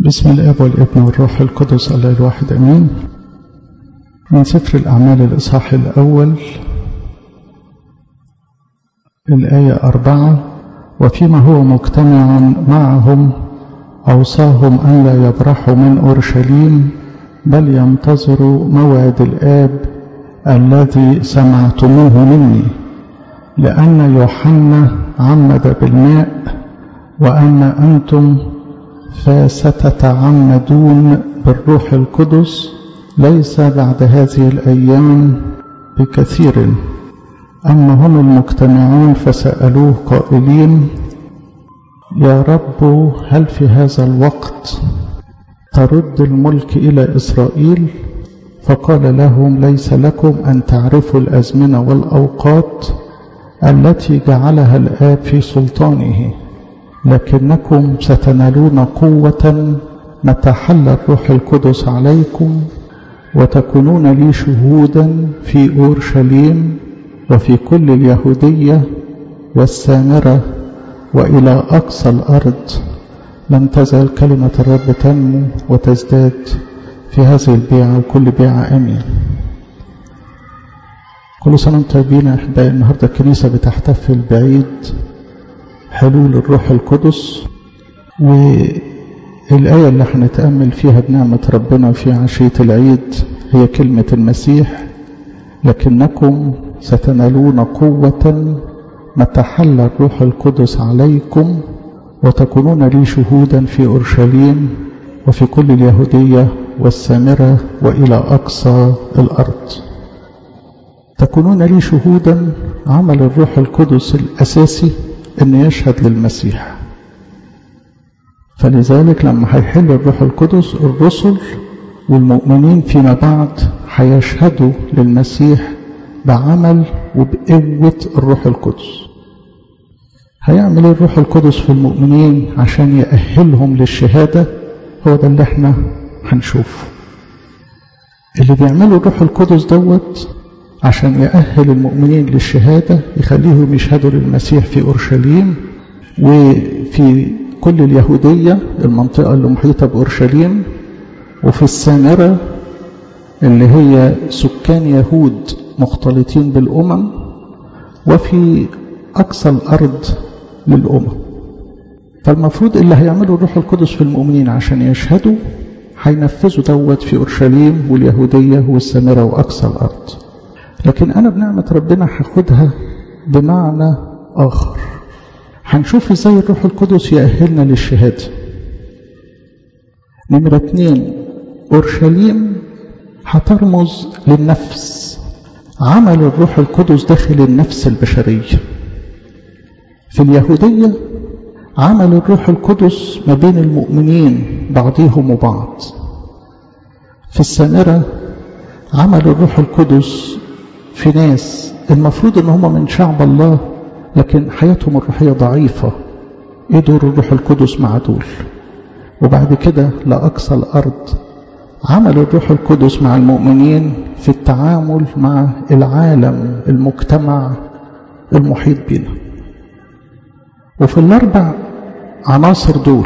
بسم الاب والابن والروح القدس الله الواحد امين من سفر الاعمال الاصحاح الاول الايه اربعه وفيما هو مجتمع معهم اوصاهم ان لا يبرحوا من اورشليم بل ينتظروا موعد الاب الذي سمعتموه مني لان يوحنا عمد بالماء واما انتم فستتعمدون بالروح القدس ليس بعد هذه الأيام بكثير أما هم المجتمعون فسألوه قائلين يا رب هل في هذا الوقت ترد الملك إلى إسرائيل فقال لهم ليس لكم أن تعرفوا الأزمنة والأوقات التي جعلها الآب في سلطانه لكنكم ستنالون قوة متى حل الروح القدس عليكم وتكونون لي شهودا في أورشليم وفي كل اليهودية والسامرة وإلى أقصى الأرض لم تزل كلمة الرب تنمو وتزداد في هذه البيعة وكل بيعة آمين كل سنة وانتم طيبين يا أحبائي النهاردة الكنيسة بتحتفل بعيد حلول الروح القدس والآية اللي هنتأمل فيها بنعمة ربنا في عشية العيد هي كلمة المسيح لكنكم ستنالون قوة متى حل الروح القدس عليكم وتكونون لي شهودا في أورشليم وفي كل اليهودية والسامرة وإلى أقصى الأرض تكونون لي شهودا عمل الروح القدس الأساسي أن يشهد للمسيح فلذلك لما هيحل الروح القدس الرسل والمؤمنين فيما بعد هيشهدوا للمسيح بعمل وبقوة الروح القدس هيعمل الروح القدس في المؤمنين عشان يأهلهم للشهادة هو ده اللي احنا هنشوفه اللي بيعملوا الروح القدس دوت عشان يأهل المؤمنين للشهادة يخليهم يشهدوا للمسيح في أورشليم وفي كل اليهودية المنطقة اللي محيطة بأورشليم وفي السامرة اللي هي سكان يهود مختلطين بالأمم وفي أقصى الأرض للأمم فالمفروض اللي هيعملوا الروح القدس في المؤمنين عشان يشهدوا هينفذوا دوت في أورشليم واليهودية والسامرة وأقصى الأرض لكن أنا بنعمة ربنا هاخدها بمعنى آخر هنشوف ازاي الروح القدس يأهلنا للشهادة نمرة اتنين أورشليم هترمز للنفس عمل الروح القدس داخل النفس البشرية في اليهودية عمل الروح القدس ما بين المؤمنين بعضهم وبعض في السامرة عمل الروح القدس في ناس المفروض ان هم من شعب الله لكن حياتهم الروحية ضعيفة ايه دور الروح القدس مع دول وبعد كده لأقصى الأرض عمل الروح القدس مع المؤمنين في التعامل مع العالم المجتمع المحيط بنا وفي الأربع عناصر دول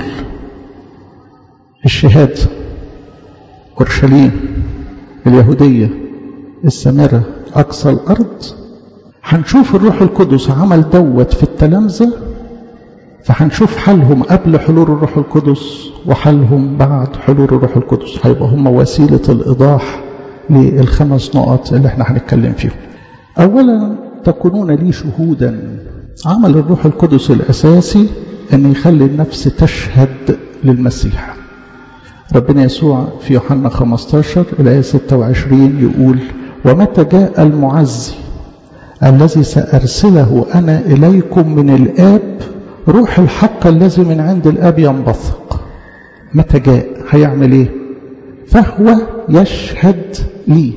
الشهادة أورشليم اليهودية السامرة أقصى الأرض هنشوف الروح القدس عمل دوت في التلامذة فهنشوف حالهم قبل حلول الروح القدس وحالهم بعد حلول الروح القدس هيبقى هم وسيلة الإيضاح للخمس نقط اللي احنا هنتكلم فيهم أولا تكونون لي شهودا عمل الروح القدس الأساسي أن يخلي النفس تشهد للمسيح ربنا يسوع في يوحنا 15 الآية 26 يقول ومتى جاء المعزي الذي سأرسله أنا إليكم من الآب روح الحق الذي من عند الآب ينبثق متى جاء هيعمل إيه فهو يشهد لي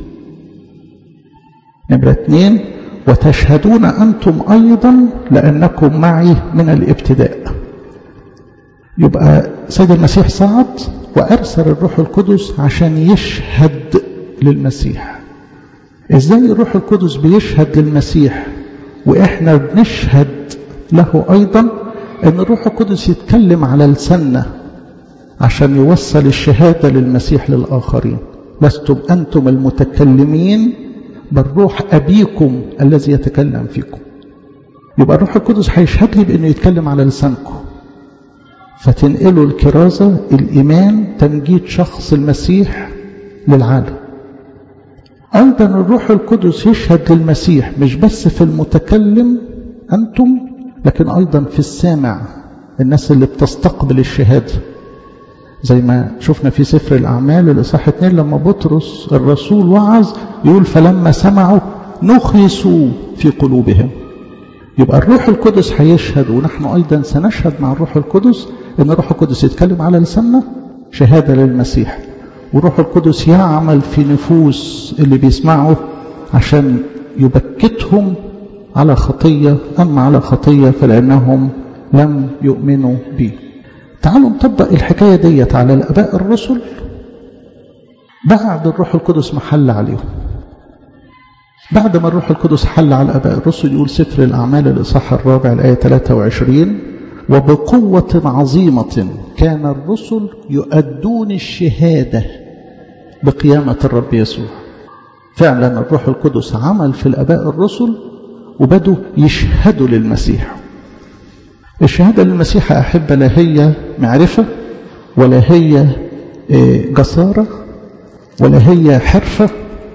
نمرة اثنين وتشهدون أنتم أيضا لأنكم معي من الابتداء يبقى سيد المسيح صعد وأرسل الروح القدس عشان يشهد للمسيح ازاي الروح القدس بيشهد للمسيح واحنا بنشهد له ايضا ان الروح القدس يتكلم على لساننا عشان يوصل الشهادة للمسيح للآخرين لستم أنتم المتكلمين بل روح أبيكم الذي يتكلم فيكم يبقى الروح القدس هيشهد لي بأنه يتكلم على لسانكم فتنقلوا الكرازة الإيمان تمجيد شخص المسيح للعالم أيضا الروح القدس يشهد للمسيح مش بس في المتكلم أنتم لكن أيضا في السامع الناس اللي بتستقبل الشهادة زي ما شفنا في سفر الأعمال الإصحاح 2 لما بطرس الرسول وعظ يقول فلما سمعوا نخسوا في قلوبهم يبقى الروح القدس هيشهد ونحن أيضا سنشهد مع الروح القدس أن الروح القدس يتكلم على لساننا شهادة للمسيح والروح القدس يعمل في نفوس اللي بيسمعوا عشان يبكتهم على خطية أما على خطية فلأنهم لم يؤمنوا به تعالوا نطبق الحكاية ديت على الأباء الرسل بعد الروح القدس محل عليهم بعد ما الروح القدس حل على الأباء الرسل يقول سفر الأعمال الإصحاح الرابع الآية 23 وبقوة عظيمة كان الرسل يؤدون الشهادة بقيامة الرب يسوع فعلا الروح القدس عمل في الأباء الرسل وبدوا يشهدوا للمسيح الشهادة للمسيح أحب لا هي معرفة ولا هي جسارة ولا هي حرفة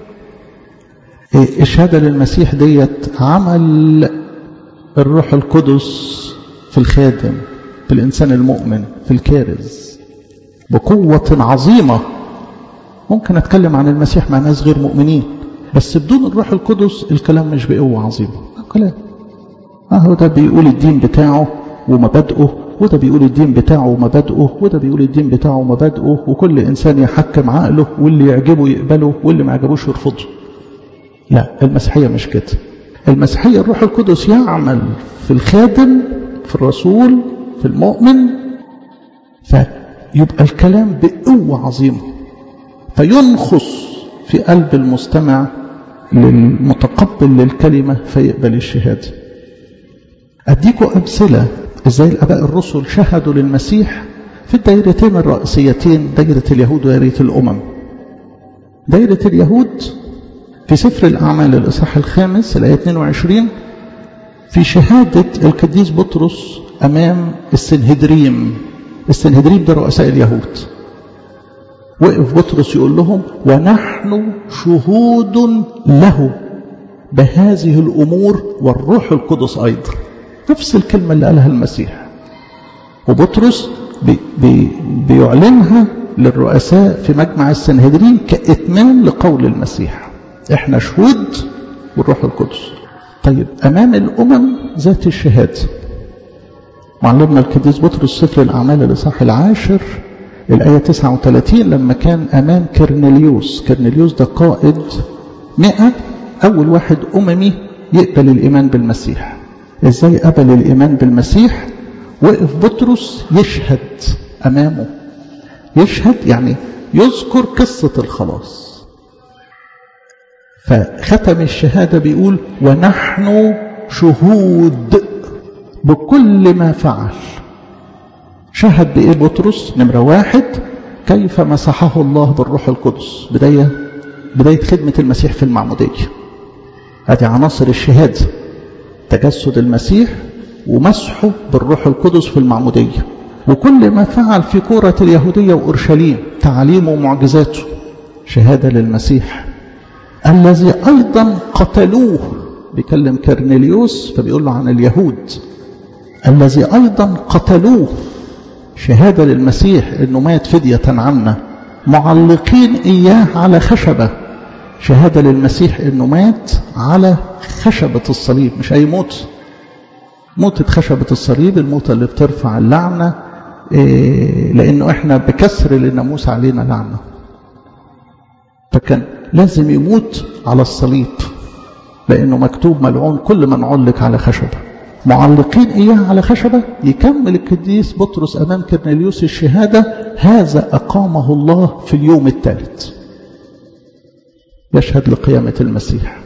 الشهادة للمسيح ديت عمل الروح القدس في الخادم في الإنسان المؤمن في الكارز بقوة عظيمة ممكن أتكلم عن المسيح مع ناس غير مؤمنين بس بدون الروح القدس الكلام مش بقوة عظيمة كلام أهو ده بيقول الدين بتاعه ومبادئه وده بيقول الدين بتاعه ومبادئه وده بيقول الدين بتاعه ومبادئه وكل إنسان يحكم عقله واللي يعجبه يقبله واللي ما يعجبوش يرفضه لا المسيحية مش كده المسيحية الروح القدس يعمل في الخادم في الرسول في المؤمن فيبقى الكلام بقوة عظيمة فينخص في قلب المستمع للمتقبل للكلمة فيقبل الشهادة أديكم أمثلة إزاي الأباء الرسل شهدوا للمسيح في الدائرتين الرئيسيتين دائرة اليهود ودائرة الأمم دائرة اليهود في سفر الأعمال الإصحاح الخامس الآية 22 في شهادة القديس بطرس أمام السنهدريم السنهدريم ده رؤساء اليهود وقف بطرس يقول لهم ونحن شهود له بهذه الأمور والروح القدس أيضا نفس الكلمة اللي قالها المسيح وبطرس بي بي بيعلنها للرؤساء في مجمع السنهدرين كإتمام لقول المسيح احنا شهود والروح القدس طيب أمام الأمم ذات الشهادة معلمنا القديس بطرس سفر الأعمال الإصحاح العاشر الآية 39 لما كان أمام كرنليوس كرنليوس ده قائد مئة أول واحد أممي يقبل الإيمان بالمسيح إزاي قبل الإيمان بالمسيح وقف بطرس يشهد أمامه يشهد يعني يذكر قصة الخلاص فختم الشهادة بيقول ونحن شهود بكل ما فعل شهد بإيه بطرس نمرة واحد كيف مسحه الله بالروح القدس بداية بداية خدمة المسيح في المعمودية هذه عناصر الشهادة تجسد المسيح ومسحه بالروح القدس في المعمودية وكل ما فعل في كورة اليهودية وأورشليم تعليمه ومعجزاته شهادة للمسيح الذي أيضا قتلوه بيكلم كرنيليوس فبيقول له عن اليهود الذي أيضا قتلوه شهادة للمسيح أنه مات فدية عنا معلقين إياه على خشبة شهادة للمسيح أنه مات على خشبة الصليب مش أي موت موتة خشبة الصليب الموتة اللي بترفع اللعنة إيه لأنه إحنا بكسر للناموس علينا لعنة فكان لازم يموت على الصليب لأنه مكتوب ملعون كل من علق على خشبة معلقين إياه على خشبة يكمل القديس بطرس أمام كرنليوس الشهادة هذا أقامه الله في اليوم الثالث يشهد لقيامة المسيح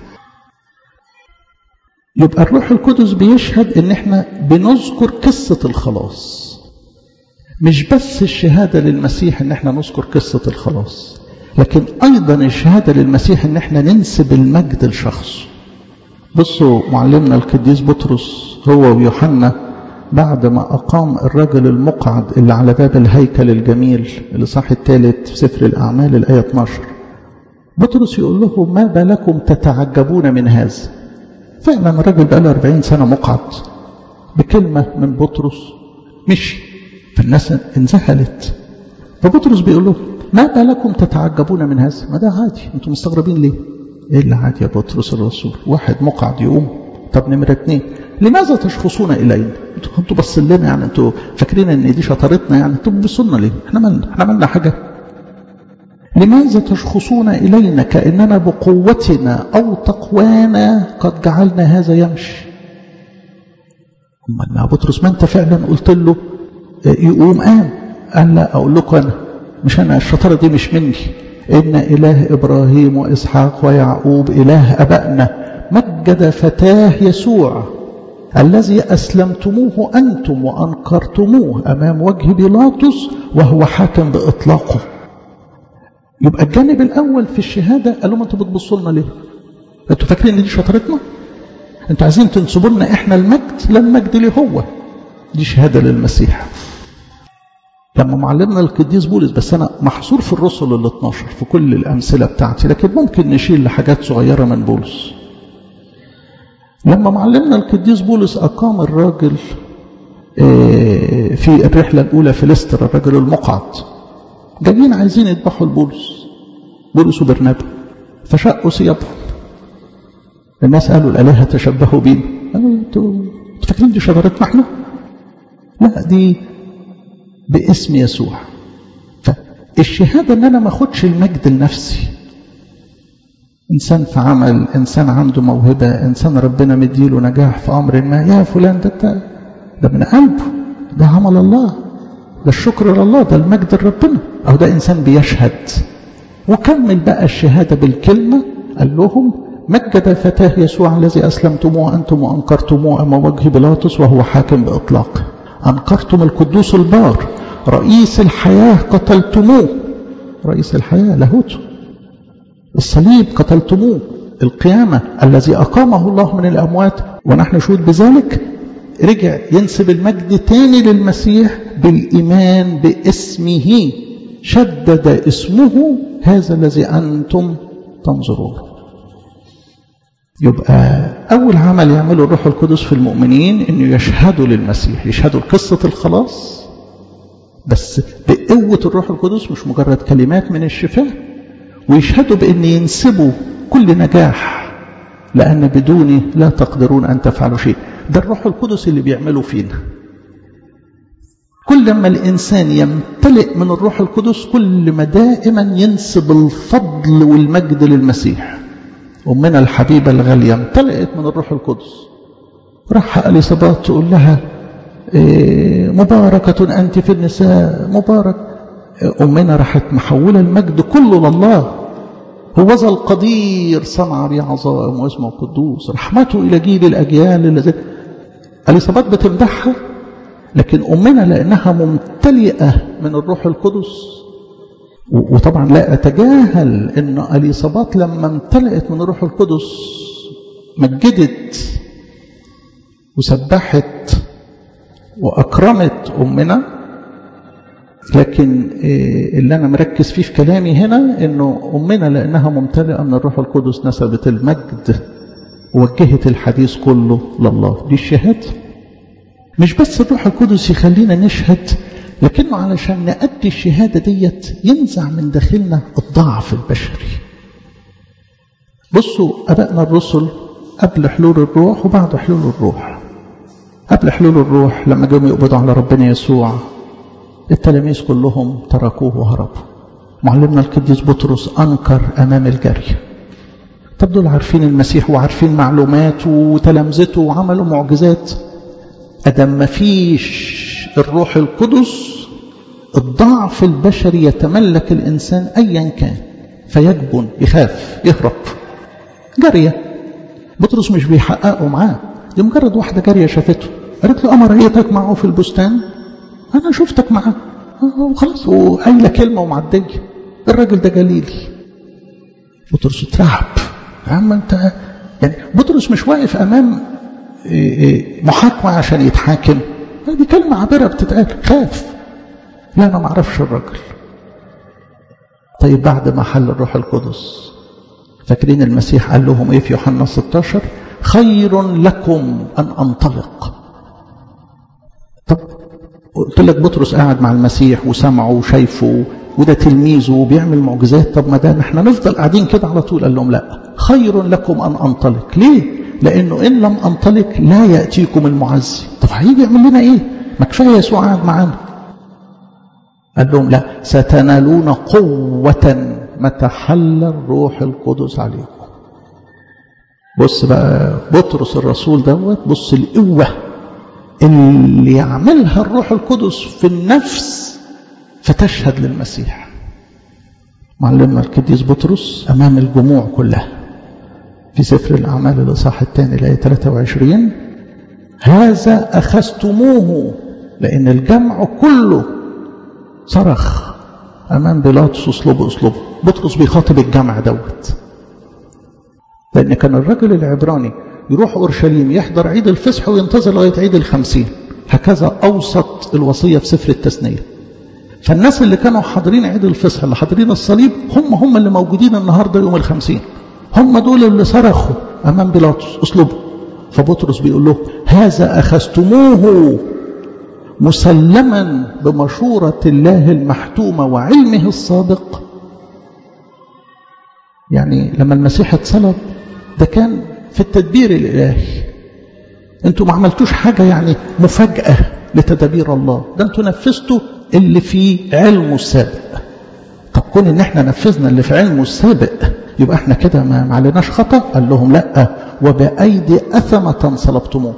يبقى الروح القدس بيشهد ان احنا بنذكر قصة الخلاص مش بس الشهادة للمسيح ان احنا نذكر قصة الخلاص لكن ايضا الشهادة للمسيح ان احنا ننسب المجد لشخصه بصوا معلمنا القديس بطرس هو ويوحنا بعد ما أقام الرجل المقعد اللي على باب الهيكل الجميل اللي صح الثالث في سفر الأعمال الآية 12 بطرس يقول له ما بالكم تتعجبون من هذا فعلا الراجل بقى له 40 سنة مقعد بكلمة من بطرس مشي فالناس انذهلت فبطرس بيقول له ما بالكم تتعجبون من هذا ما ده عادي انتم مستغربين ليه ايه اللي عادي يا بطرس الرسول واحد مقعد يقوم طب نمرة اتنين لماذا تشخصون الينا انتوا كنتوا باصين لنا يعني انتوا فاكرين ان دي شطارتنا يعني انتوا بتبصوا لنا ليه احنا مالنا احنا مالنا حاجه لماذا تشخصون الينا كاننا بقوتنا او تقوانا قد جعلنا هذا يمشي امال ما بطرس ما انت فعلا قلت له يقوم قام قال لا اقول لكم انا مش انا الشطاره دي مش مني ان اله ابراهيم واسحاق ويعقوب اله ابائنا مجد فتاه يسوع الذي أسلمتموه أنتم وأنكرتموه أمام وجه بيلاطس وهو حاكم بإطلاقه يبقى الجانب الأول في الشهادة قال لهم أنتوا بتبصوا لنا ليه؟ أنتوا فاكرين إن دي شطارتنا؟ أنتوا عايزين تنسبوا لنا إحنا المجد لا المجد ليه هو دي شهادة للمسيح لما معلمنا القديس بولس بس أنا محصور في الرسل ال 12 في كل الأمثلة بتاعتي لكن ممكن نشيل لحاجات صغيرة من بولس لما معلمنا القديس بولس أقام الراجل في الرحلة الأولى في ليستر الراجل المقعد جايين عايزين يذبحوا لبولس بولس وبرنابا فشقوا ثيابهم الناس قالوا الآلهة تشبهوا بينا قالوا انتوا فاكرين دي شجرتنا احنا؟ لا دي باسم يسوع فالشهادة ان انا ما اخدش المجد لنفسي إنسان في عمل إنسان عنده موهبة إنسان ربنا مديله نجاح في أمر ما يا فلان ده ده من قلبه ده عمل الله ده الشكر لله ده المجد لربنا أو ده إنسان بيشهد وكمل بقى الشهادة بالكلمة قال لهم مجد فتاه يسوع الذي أسلمتموه أنتم وأنكرتموه أمام وجه بيلاطس وهو حاكم بإطلاق أنكرتم القدوس البار رئيس الحياة قتلتموه رئيس الحياة لاهوته الصليب قتلتموه القيامة الذي أقامه الله من الأموات ونحن شهود بذلك رجع ينسب المجد تاني للمسيح بالإيمان باسمه شدد اسمه هذا الذي أنتم تنظرون يبقى أول عمل يعمله الروح القدس في المؤمنين أنه يشهدوا للمسيح يشهدوا قصة الخلاص بس بقوة الروح القدس مش مجرد كلمات من الشفاء ويشهدوا بأن ينسبوا كل نجاح لأن بدوني لا تقدرون أن تفعلوا شيء ده الروح القدس اللي بيعمله فينا كل ما الإنسان يمتلئ من الروح القدس كل ما دائما ينسب الفضل والمجد للمسيح أمنا الحبيبة الغالية امتلئت من الروح القدس راح أليصابات تقول لها إيه مباركة أنت في النساء مبارك أمنا راحت محولة المجد كله لله هو ذا القدير صنع بي عظائم واسمه قدوس رحمته إلى جيل الأجيال الذي أليصابات بتمدحها لكن أمنا لأنها ممتلئة من الروح القدس وطبعا لا أتجاهل أن أليصابات لما امتلأت من الروح القدس مجدت وسبحت وأكرمت أمنا لكن اللي أنا مركز فيه في كلامي هنا أنه أمنا لأنها ممتلئة من الروح القدس نسبت المجد ووجهت الحديث كله لله دي الشهادة مش بس الروح القدس يخلينا نشهد لكنه علشان نأدي الشهادة ديت ينزع من داخلنا الضعف البشري بصوا أبائنا الرسل قبل حلول الروح وبعد حلول الروح قبل حلول الروح لما جم يقبضوا على ربنا يسوع التلاميذ كلهم تركوه وهربوا معلمنا القديس بطرس أنكر أمام الجري طب دول عارفين المسيح وعارفين معلوماته وتلامذته وعملوا معجزات أدم ما فيش الروح القدس الضعف البشري يتملك الإنسان أيا كان فيجبن يخاف يهرب جارية بطرس مش بيحققوا معاه دي مجرد واحدة جارية شافته قالت له أما رأيتك معه في البستان أنا شفتك معاه وخلاص وقايله كلمه ومعديه الراجل ده جليلي بطرس اترعب يا عم انت يعني بطرس مش واقف امام محاكمه عشان يتحاكم دي كلمه عابره بتتقال خاف لا انا ما اعرفش الراجل طيب بعد ما حل الروح القدس فاكرين المسيح قال لهم ايه في يوحنا 16 خير لكم ان انطلق طب قلت لك بطرس قاعد مع المسيح وسمعه وشايفه وده تلميذه وبيعمل معجزات طب ما دام احنا نفضل قاعدين كده على طول قال لهم لا خير لكم ان انطلق ليه لانه ان لم انطلق لا ياتيكم المعزي طب هيجي يعمل لنا ايه ما كفايه يسوع قاعد معانا قال لهم لا ستنالون قوة متى حل الروح القدس عليكم بص بقى بطرس الرسول دوت بص القوة اللي يعملها الروح القدس في النفس فتشهد للمسيح معلمنا القديس بطرس أمام الجموع كلها في سفر الأعمال الإصحاح الثاني الآية 23 هذا أخذتموه لأن الجمع كله صرخ أمام بيلاطس أسلوبه أسلوبه بطرس بيخاطب الجمع دوت لأن كان الرجل العبراني يروح أورشليم يحضر عيد الفصح وينتظر لغاية عيد الخمسين هكذا أوسط الوصية في سفر التثنية فالناس اللي كانوا حاضرين عيد الفصح اللي حاضرين الصليب هم هم اللي موجودين النهاردة يوم الخمسين هم دول اللي صرخوا أمام بيلاطس أسلوبه فبطرس بيقول له هذا أخذتموه مسلما بمشورة الله المحتومة وعلمه السابق يعني لما المسيح اتصلب ده كان في التدبير الإلهي انتوا ما عملتوش حاجة يعني مفاجأة لتدابير الله ده انتوا نفذتوا اللي في علمه السابق طب كون ان احنا نفذنا اللي في علمه السابق يبقى احنا كده ما عليناش خطأ قال لهم لا وبأيدي أثمة صلبتموه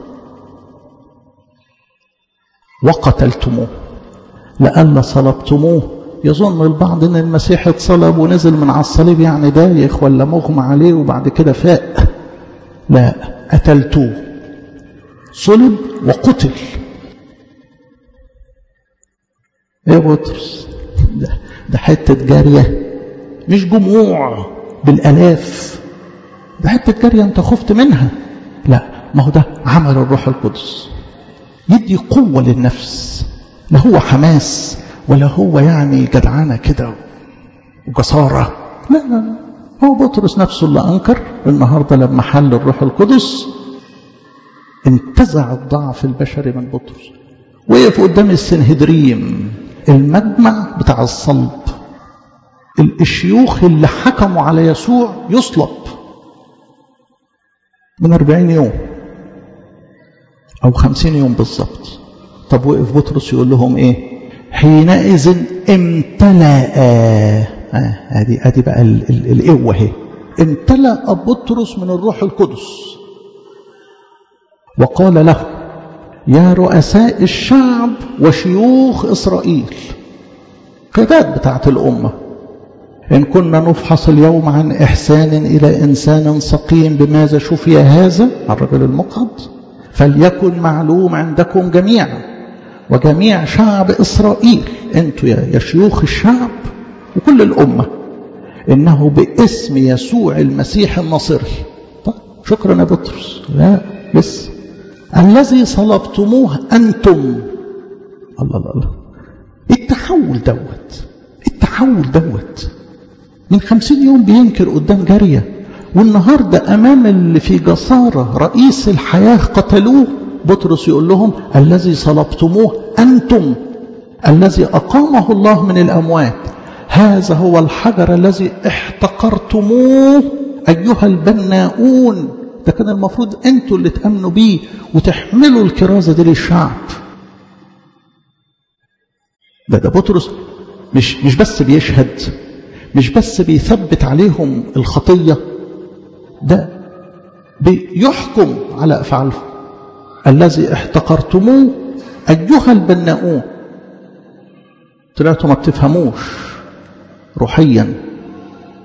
وقتلتموه لألا صلبتموه يظن البعض ان المسيح اتصلب ونزل من على الصليب يعني دايخ ولا مغمى عليه وبعد كده فاق لا قتلتوه صلب وقتل ايه بطرس ده, ده حته جاريه مش جموع بالالاف ده حته جاريه انت خفت منها لا ما هو ده عمل الروح القدس يدي قوة للنفس لا هو حماس ولا هو يعني جدعانة كده وجسارة لا لا لا هو بطرس نفسه اللي أنكر النهاردة لما حل الروح القدس انتزع الضعف البشري من بطرس وقف قدام السنهدريم المجمع بتاع الصلب الشيوخ اللي حكموا على يسوع يصلب من أربعين يوم أو خمسين يوم بالضبط طب وقف بطرس يقول لهم إيه حينئذ امتلأ ادي آه ادي بقى القوه اهي امتلأ بطرس من الروح القدس وقال له يا رؤساء الشعب وشيوخ اسرائيل قيادات بتاعت الامه ان كنا نفحص اليوم عن احسان الى انسان سقيم بماذا شفي هذا الرجل المقعد فليكن معلوم عندكم جميعا وجميع شعب إسرائيل أنتوا يا شيوخ الشعب وكل الأمة إنه باسم يسوع المسيح الناصري طيب شكرا يا بطرس لا لسه الذي صلبتموه أنتم الله الله الله التحول دوت التحول دوت من خمسين يوم بينكر قدام جارية والنهاردة أمام اللي في جسارة رئيس الحياة قتلوه بطرس يقول لهم الذي صلبتموه أنتم الذي أقامه الله من الأموات هذا هو الحجر الذي احتقرتموه أيها البناؤون ده كان المفروض أنتوا اللي تأمنوا بيه وتحملوا الكرازة دي للشعب ده ده بطرس مش مش بس بيشهد مش بس بيثبت عليهم الخطية ده بيحكم على أفعالهم الذي احتقرتموه أيها البناؤون طلعتوا ما بتفهموش روحيا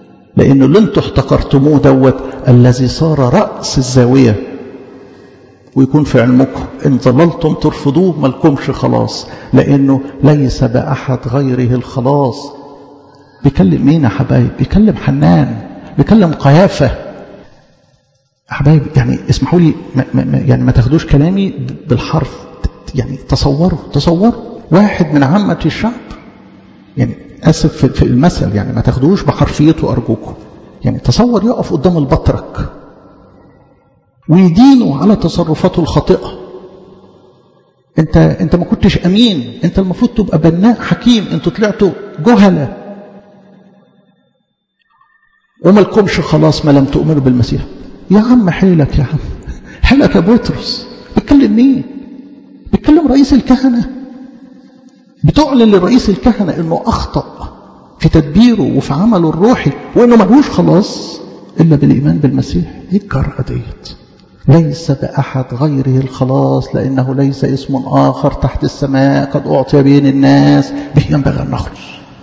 لأنه اللي انتوا احتقرتموه دوت الذي صار رأس الزاوية ويكون في علمكم إن ظللتم ترفضوه ملكمش خلاص لأنه ليس بأحد غيره الخلاص بيكلم مين يا حبايب بيكلم حنان بيكلم قيافة حبايب يعني اسمحوا لي ما ما يعني ما تاخدوش كلامي بالحرف يعني تصوروا تصوروا واحد من عامة الشعب يعني أسف في المثل يعني ما تاخدوش بحرفيته أرجوكم يعني تصور يقف قدام البطرك ويدينه على تصرفاته الخاطئة انت انت ما كنتش امين انت المفروض تبقى بناء حكيم انتوا طلعتوا جهله وما لكمش خلاص ما لم تؤمنوا بالمسيح يا عم حيلك يا عم حيلك يا بطرس بتكلم مين بتكلم رئيس الكهنه بتعلن لرئيس الكهنه انه اخطا في تدبيره وفي عمله الروحي وانه ملهوش خلاص الا بالايمان بالمسيح ايه الجرأه ديت ليس بأحد غيره الخلاص لأنه ليس اسم آخر تحت السماء قد أعطي بين الناس به ينبغي أن نخلص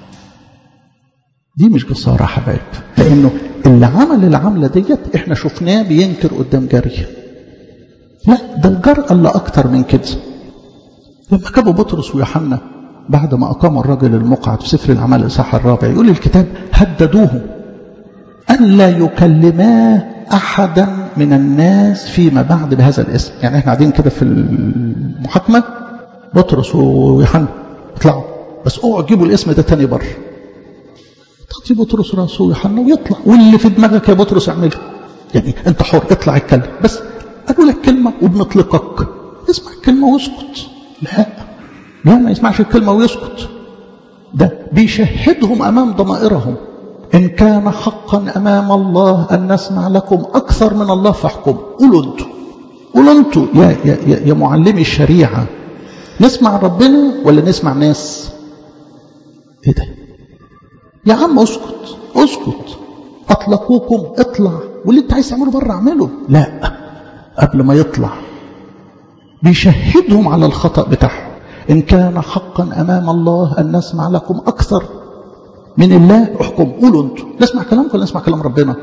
دي مش جسارة حبايب لأنه اللي عمل العملة ديت احنا شفناه بينكر قدام جارية لا ده الجرأة اللي أكتر من كده لما جابوا بطرس ويوحنا بعد ما أقام الرجل المقعد في سفر الأعمال الإصحاح الرابع يقول الكتاب هددوه أن لا يكلما أحدا من الناس فيما بعد بهذا الاسم يعني احنا قاعدين كده في المحاكمة بطرس ويوحنا اطلعوا بس اوعوا تجيبوا الاسم ده تاني بره تغطي بطرس راسه ويوحنا ويطلع واللي في دماغك يا بطرس اعمله يعني انت حر اطلع اتكلم بس اقول لك كلمة وبنطلقك اسمع الكلمة واسكت لا لا ما يسمعش الكلمة ويسكت ده بيشهدهم امام ضمائرهم إن كان حقا أمام الله أن نسمع لكم أكثر من الله فاحكم قولوا أنتوا قولوا أنتوا يا, يا, يا, يا معلمي الشريعة نسمع ربنا ولا نسمع ناس إيه ده يا عم اسكت اسكت أطلقوكم اطلع واللي انت عايز تعمله بره اعمله لا قبل ما يطلع بيشهدهم على الخطأ بتاعهم إن كان حقا أمام الله أن نسمع لكم أكثر من الله احكم قولوا انتوا نسمع كلامكم ولا نسمع كلام ربنا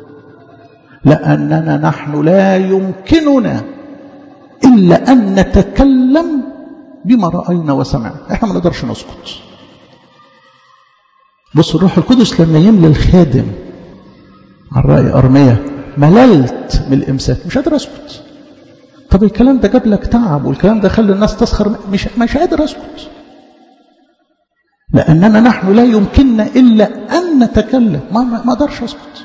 لأننا نحن لا يمكننا إلا أن نتكلم بما رأينا وسمعنا احنا ما نقدرش نسكت بص الروح القدس لما يملى الخادم عن رأي أرمية مللت من الإمساك مش قادر أسكت طب الكلام ده جاب لك تعب والكلام ده خلى الناس تسخر مش مش قادر أسكت لأننا نحن لا يمكننا إلا أن نتكلم ما ما أقدرش أسكت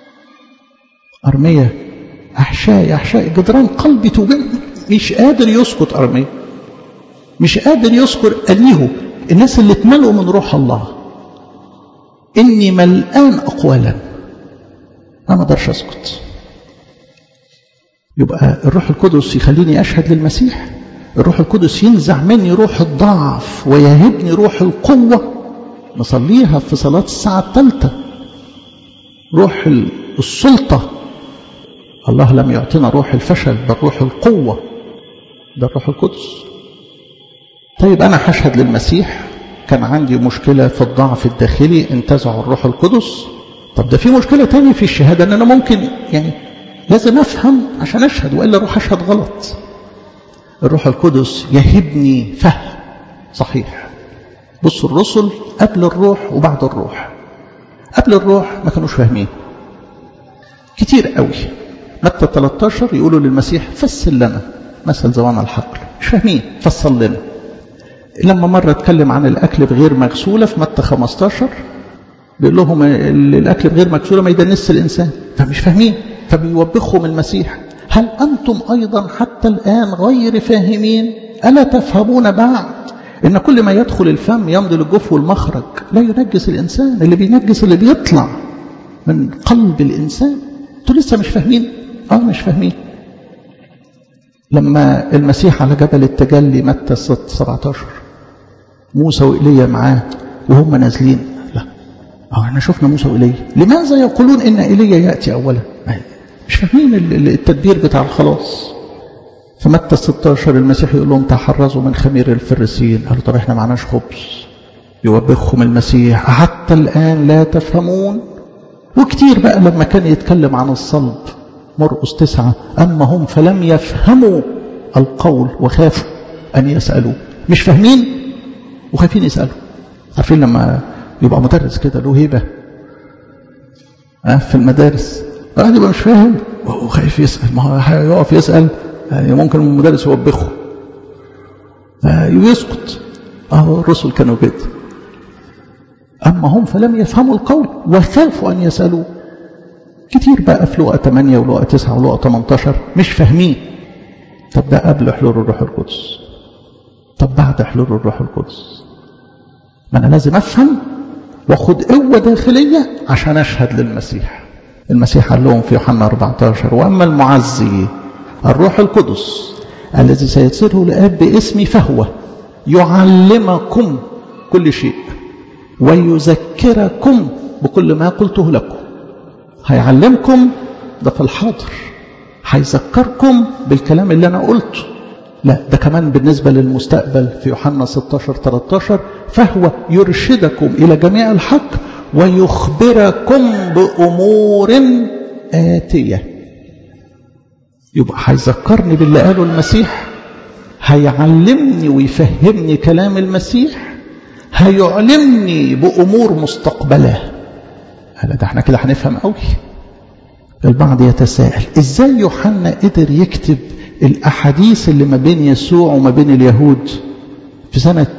أرمية أحشائي أحشائي جدران قلبي توجن مش قادر يسكت أرمية مش قادر يذكر أليه الناس اللي اتملوا من روح الله إني ملآن أقوالا أنا ما أقدرش أسكت يبقى الروح القدس يخليني أشهد للمسيح الروح القدس ينزع مني روح الضعف ويهبني روح القوة نصليها في صلاة الساعة الثالثة روح السلطة الله لم يعطينا روح الفشل بل روح القوة ده الروح القدس طيب أنا هشهد للمسيح كان عندي مشكلة في الضعف الداخلي انتزعوا الروح القدس طب ده في مشكلة تاني في الشهادة أن أنا ممكن يعني لازم أفهم عشان أشهد وإلا أروح أشهد غلط الروح القدس يهبني فهم صحيح بصوا الرسل قبل الروح وبعد الروح قبل الروح ما كانوش فاهمين كتير قوي متى 13 يقولوا للمسيح فسر لنا مثل زوان الحقل مش فاهمين فصل لنا لما مرة اتكلم عن الأكل بغير مغسولة في متى 15 بيقول لهم الأكل بغير مغسولة ما يدنس الإنسان فمش فاهمين فبيوبخهم المسيح هل أنتم أيضا حتى الآن غير فاهمين ألا تفهمون بعد إن كل ما يدخل الفم يمضي للجوف والمخرج لا ينجس الإنسان اللي بينجس اللي بيطلع من قلب الإنسان أنتوا لسه مش فاهمين آه مش فاهمين لما المسيح على جبل التجلي متى 17 موسى وإيليا معاه وهم نازلين لا اه احنا شفنا موسى وإيليا لماذا يقولون إن إيليا يأتي أولا مش فاهمين التدبير بتاع الخلاص فمتى 16 المسيح يقول لهم تحرزوا من خمير الفريسيين قالوا طب احنا معناش خبز يوبخهم المسيح حتى الآن لا تفهمون وكتير بقى لما كان يتكلم عن الصلب مرقس تسعة أما هم فلم يفهموا القول وخافوا أن يسألوا مش فاهمين وخايفين يسألوا عارفين لما يبقى مدرس كده له هيبة أه في المدارس واحد يبقى مش فاهم وهو خايف يسأل ما هو هيقف يسأل يعني ممكن المدرس يوبخه فيسكت أهو الرسل كانوا كده أما هم فلم يفهموا القول وخافوا أن يسألوا كتير بقى في لقى 8 ولقى 9 ولقى 18 مش فاهمين طب ده قبل حلول الروح القدس طب بعد حلول الروح القدس ما أنا لازم أفهم واخد قوة داخلية عشان أشهد للمسيح المسيح قال لهم في يوحنا 14 وأما المعزي الروح القدس الذي سيرسله الآب باسمي فهو يعلمكم كل شيء ويذكركم بكل ما قلته لكم هيعلمكم ده في الحاضر هيذكركم بالكلام اللي أنا قلته لا ده كمان بالنسبة للمستقبل في يوحنا 16 13 فهو يرشدكم إلى جميع الحق ويخبركم بأمور آتية يبقى هيذكرني باللي قاله المسيح هيعلمني ويفهمني كلام المسيح هيعلمني بأمور مستقبلة هلا ده احنا كده هنفهم قوي البعض يتساءل ازاي يوحنا قدر يكتب الأحاديث اللي ما بين يسوع وما بين اليهود في سنة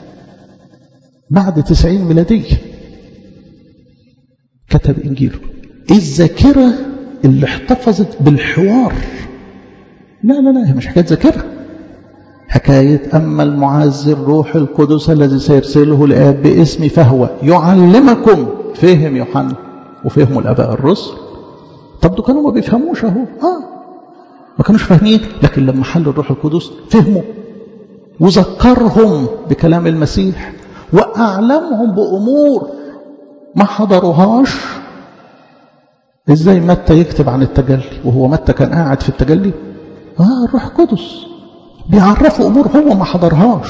بعد تسعين ميلادية كتب إنجيله الذاكرة اللي احتفظت بالحوار لا لا لا هي مش حكاية ذاكرة حكاية أما المعز الروح القدس الذي سيرسله الآب باسمي فهو يعلمكم فهم يوحنا وفهموا الآباء الرسل طب دول كانوا ما بيفهموش أهو آه ما كانوش فاهمين لكن لما حل الروح القدس فهموا وذكرهم بكلام المسيح وأعلمهم بأمور ما حضروهاش ازاي متى يكتب عن التجلي وهو متى كان قاعد في التجلي اه الروح القدس بيعرفوا امور هو ما حضرهاش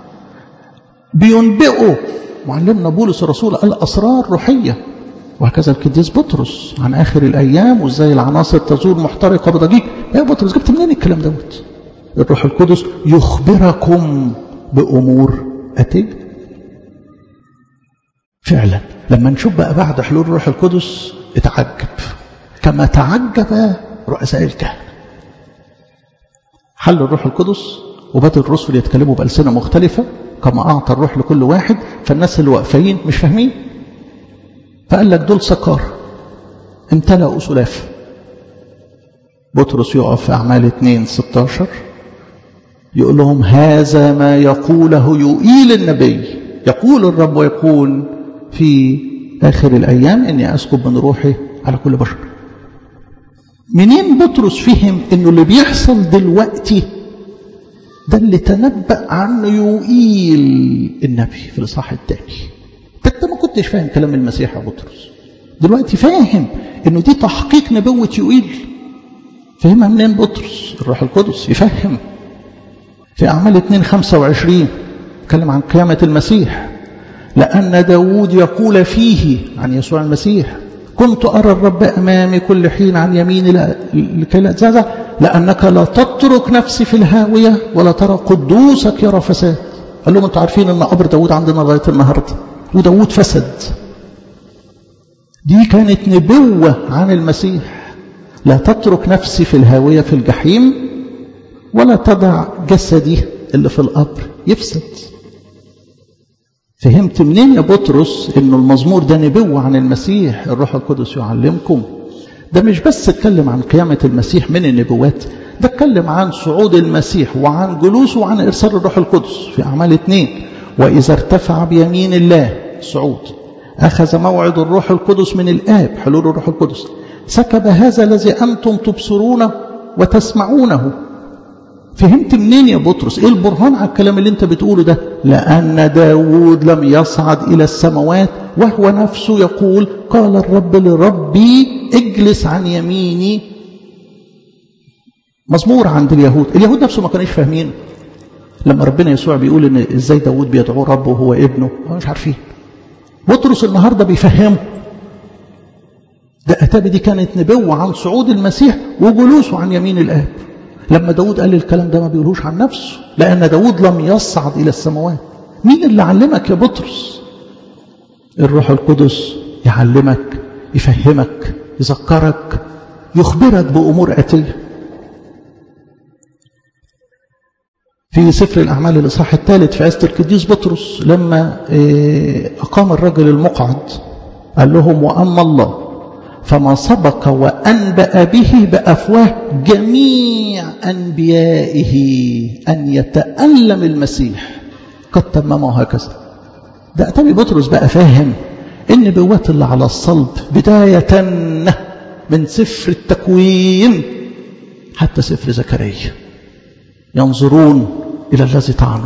بينبئوا معلمنا بولس الرسول قال اسرار روحيه وهكذا القديس بطرس عن اخر الايام وازاي العناصر تزول محترقه بضجيج يا بطرس جبت منين الكلام دوت الروح القدس يخبركم بامور اتيه فعلا لما نشوف بقى بعد حلول الروح القدس اتعجب كما تعجب رؤساء الكهنه حل الروح القدس وبدأ الرسل يتكلموا بألسنة مختلفة كما أعطى الروح لكل واحد فالناس اللي واقفين مش فاهمين فقال لك دول سكار امتلأوا سلاف بطرس يقف في أعمال 2 16 يقول لهم هذا ما يقوله يؤيل النبي يقول الرب ويقول في آخر الأيام إني أسكب من روحي على كل بشر منين بطرس فهم إنه اللي بيحصل دلوقتي ده اللي تنبأ عنه يؤيل النبي في الإصحاح الثاني انت ما كنتش فاهم كلام المسيح يا بطرس دلوقتي فاهم انه دي تحقيق نبوة يؤيل فهمها منين بطرس الروح القدس يفهم في أعمال 2 25 اتكلم عن قيامة المسيح لأن داود يقول فيه عن يسوع المسيح كنت أرى الرب أمامي كل حين عن يميني لكي لا أتزعزع لأنك لا تترك نفسي في الهاوية ولا ترى قدوسك يرى فساد قال لهم أنتوا عارفين أن قبر داود عندنا لغاية النهاردة وداود فسد دي كانت نبوة عن المسيح لا تترك نفسي في الهاوية في الجحيم ولا تضع جسدي اللي في القبر يفسد فهمت منين يا بطرس انه المزمور ده نبوة عن المسيح الروح القدس يعلمكم ده مش بس اتكلم عن قيامة المسيح من النبوات ده اتكلم عن صعود المسيح وعن جلوسه وعن إرسال الروح القدس في أعمال اثنين وإذا ارتفع بيمين الله صعود أخذ موعد الروح القدس من الآب حلول الروح القدس سكب هذا الذي أنتم تبصرونه وتسمعونه فهمت منين يا بطرس ايه البرهان على الكلام اللي انت بتقوله ده لأن داود لم يصعد إلى السماوات وهو نفسه يقول قال الرب لربي اجلس عن يميني مزمور عند اليهود اليهود نفسه ما كانوش فاهمين لما ربنا يسوع بيقول ان ازاي داود بيدعوه ربه وهو ابنه مش عارفين بطرس النهارده بيفهمه ده أتابي دي كانت نبوة عن صعود المسيح وجلوسه عن يمين الآب لما داود قال الكلام ده ما بيقولوش عن نفسه لأن داود لم يصعد إلى السماوات مين اللي علمك يا بطرس الروح القدس يعلمك يفهمك يذكرك يخبرك بأمور آتية في سفر الأعمال الإصحاح الثالث في عزة القديس بطرس لما أقام الرجل المقعد قال لهم وأما الله فما سبق وأنبأ به بأفواه جميع أنبيائه أن يتألم المسيح قد تممه هكذا ده أتبي بطرس بقى فاهم النبوات اللي على الصلب بداية من سفر التكوين حتى سفر زكريا ينظرون إلى الذي طعنوا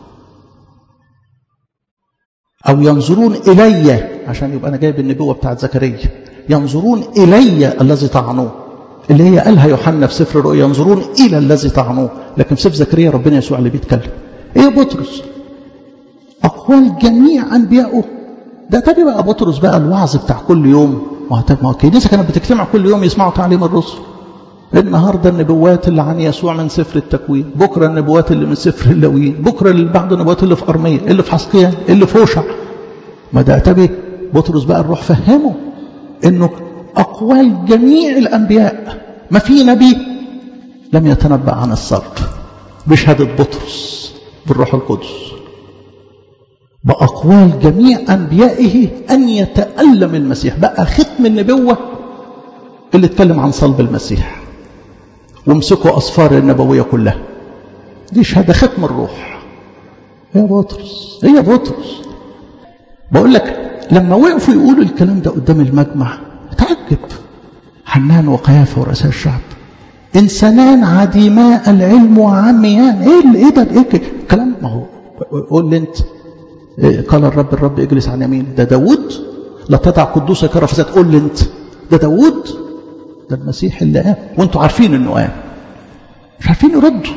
أو ينظرون إلي عشان يبقى أنا جايب النبوة بتاعت زكريا ينظرون إلي الذي طعنوه اللي هي قالها يوحنا في سفر الرؤيا ينظرون إلى الذي طعنوه لكن في سفر زكريا ربنا يسوع اللي بيتكلم إيه بطرس أقوال جميع أنبيائه ده تاني بقى بطرس بقى الوعظ بتاع كل يوم ما هو الكنيسة كانت بتجتمع كل يوم يسمعوا تعليم الرسل النهارده النبوات اللي عن يسوع من سفر التكوين بكره النبوات اللي من سفر اللاويين بكره اللي بعض النبوات اللي في ارميه اللي في حسقيا اللي في هوشع ما ده اتبي بطرس بقى الروح فهمه انه اقوال جميع الانبياء ما في نبي لم يتنبأ عن الصلب بشهاده بطرس بالروح القدس بأقوال جميع أنبيائه أن يتألم المسيح بقى ختم النبوة اللي اتكلم عن صلب المسيح وامسكوا أصفار النبوية كلها دي شهادة ختم الروح يا بطرس ايه يا بطرس بقول لك لما وقفوا يقولوا الكلام ده قدام المجمع تعجب حنان وقيافة ورؤساء الشعب إنسانان عديماء العلم وعميان ايه ايه ده ايه الكلام ما هو قول لي انت إيه قال الرب الرب اجلس عن يمين ده داود لا تدع قدوسك رفزات قول لي انت ده داود ده المسيح اللي قام وانتوا عارفين انه قام مش عارفين يردوا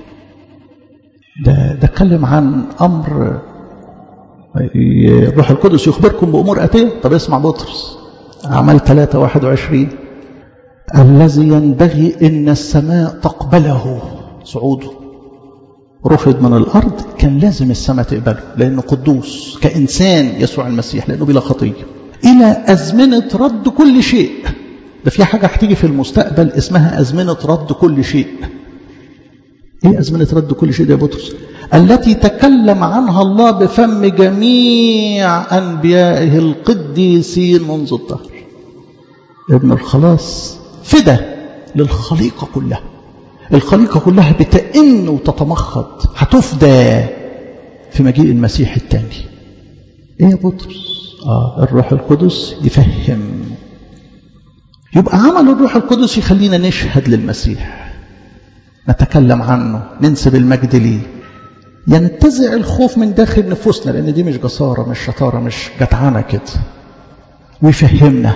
ده ده اتكلم عن امر الروح القدس يخبركم بامور اتيه طب اسمع بطرس اعمال 3 21 الذي ينبغي ان السماء تقبله صعوده رفض من الارض كان لازم السماء تقبله لانه قدوس كانسان يسوع المسيح لانه بلا خطيه الى ازمنه رد كل شيء ده في حاجة هتيجي في المستقبل اسمها أزمنة رد كل شيء إيه أزمنة رد كل شيء ده يا بطرس التي تكلم عنها الله بفم جميع أنبيائه القديسين منذ الدهر ابن الخلاص فدى للخليقة كلها الخليقة كلها بتئن وتتمخض هتفدى في مجيء المسيح الثاني ايه يا بطرس آه الروح القدس يفهم يبقى عمل الروح القدس يخلينا نشهد للمسيح نتكلم عنه ننسب المجد ليه ينتزع الخوف من داخل نفوسنا لان دي مش جساره مش شطاره مش جدعانه كده ويفهمنا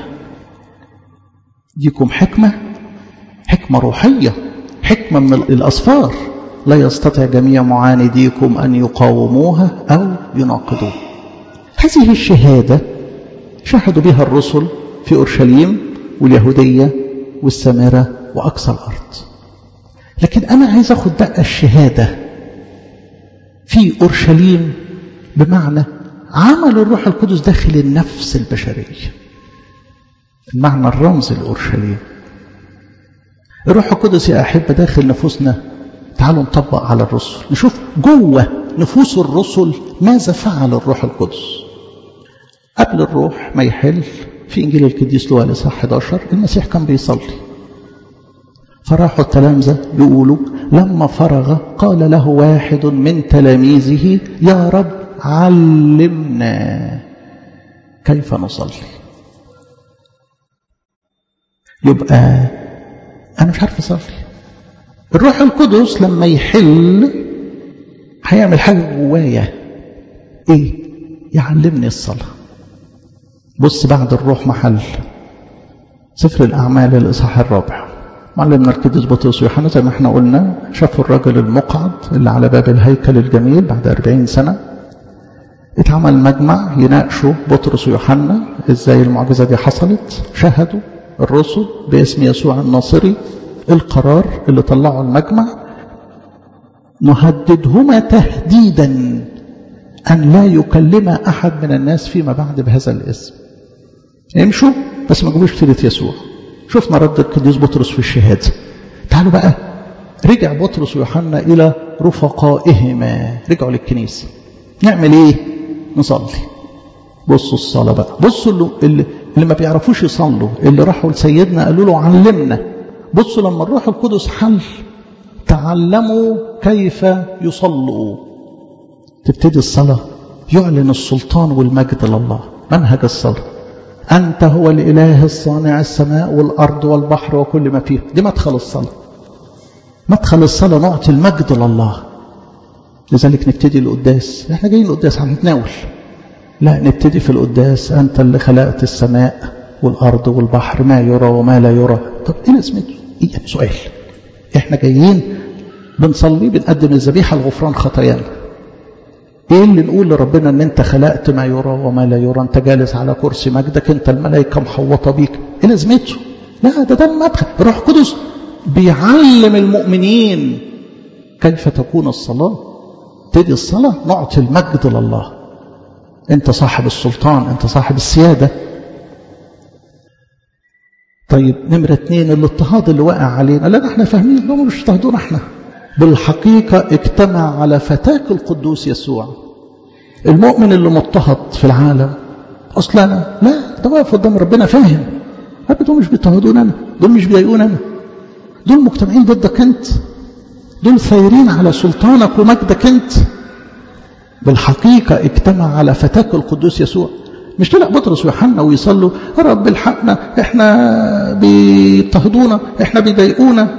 ديكم حكمه حكمه روحيه حكمه من الاصفار لا يستطيع جميع معانديكم ان يقاوموها او يناقضوها هذه الشهاده شهدوا بها الرسل في اورشليم واليهودية والسامرة وأقصى الأرض لكن أنا عايز أخد بقى الشهادة في أورشليم بمعنى عمل الروح القدس داخل النفس البشرية المعنى الرمزي لأورشليم الروح القدس يا أحبة داخل نفوسنا تعالوا نطبق على الرسل نشوف جوه نفوس الرسل ماذا فعل الروح القدس قبل الروح ما يحل في إنجيل القديس لوقا الإصحاح 11 المسيح كان بيصلي فراحوا التلامذة يقولوا لما فرغ قال له واحد من تلاميذه يا رب علمنا كيف نصلي يبقى أنا مش عارف أصلي الروح القدس لما يحل هيعمل حاجة جوايا إيه؟ يعلمني الصلاة بص بعد الروح محل سفر الأعمال الإصحاح الرابع معلمنا القديس بطرس ويوحنا زي ما احنا قلنا شافوا الرجل المقعد اللي على باب الهيكل الجميل بعد أربعين سنة اتعمل مجمع يناقشوا بطرس ويوحنا ازاي المعجزة دي حصلت شهدوا الرسل باسم يسوع الناصري القرار اللي طلعه المجمع نهددهما تهديدا أن لا يكلم أحد من الناس فيما بعد بهذا الاسم امشوا بس ما تجيبوش سيرة يسوع شفنا رد القديس بطرس في الشهادة تعالوا بقى رجع بطرس ويوحنا إلى رفقائهما رجعوا للكنيسة نعمل إيه نصلي بصوا الصلاة بقى بصوا اللي, اللي, اللي ما بيعرفوش يصلوا اللي راحوا لسيدنا قالوا له علمنا بصوا لما الروح القدس حل تعلموا كيف يصلوا تبتدي الصلاة يعلن السلطان والمجد لله منهج الصلاة أنت هو الإله الصانع السماء والأرض والبحر وكل ما فيه دي مدخل الصلاة مدخل الصلاة نعطي المجد لله لذلك نبتدي القداس احنا جايين القداس هنتناول لا نبتدي في القداس أنت اللي خلقت السماء والأرض والبحر ما يرى وما لا يرى طب إيه لازمته؟ إيه سؤال إحنا جايين بنصلي بنقدم الذبيحة لغفران خطايانا ايه اللي نقول لربنا ان انت خلقت ما يرى وما لا يرى انت جالس على كرسي مجدك انت الملائكه محوطه بيك ايه لازمته لا ده ده المدخل الروح القدس بيعلم المؤمنين كيف تكون الصلاه تدي الصلاه نعطي المجد لله انت صاحب السلطان انت صاحب السياده طيب نمرة اتنين الاضطهاد اللي وقع علينا لا احنا فاهمين انهم مش اضطهدونا احنا بالحقيقة اجتمع على فتاك القدوس يسوع المؤمن اللي مضطهد في العالم أصلا أنا لا ده واقف قدام ربنا فاهم دول مش بيضطهدون أنا دول مش بيضايقون أنا دول مجتمعين ضدك أنت دول ثايرين على سلطانك ومجدك أنت بالحقيقة اجتمع على فتاك القدوس يسوع مش طلع بطرس ويوحنا ويصلوا يا رب الحقنا احنا بيضطهدونا احنا بيضايقونا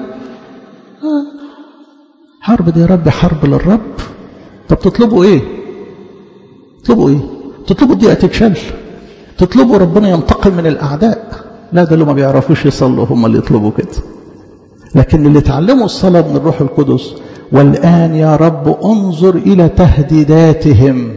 حرب دي يا رب حرب للرب طب تطلبوا ايه تطلبوا ايه تطلبوا دي تتشل تطلبوا ربنا ينتقم من الاعداء لا ده اللي ما بيعرفوش يصلوا هم اللي يطلبوا كده لكن اللي اتعلموا الصلاة من الروح القدس والآن يا رب انظر إلى تهديداتهم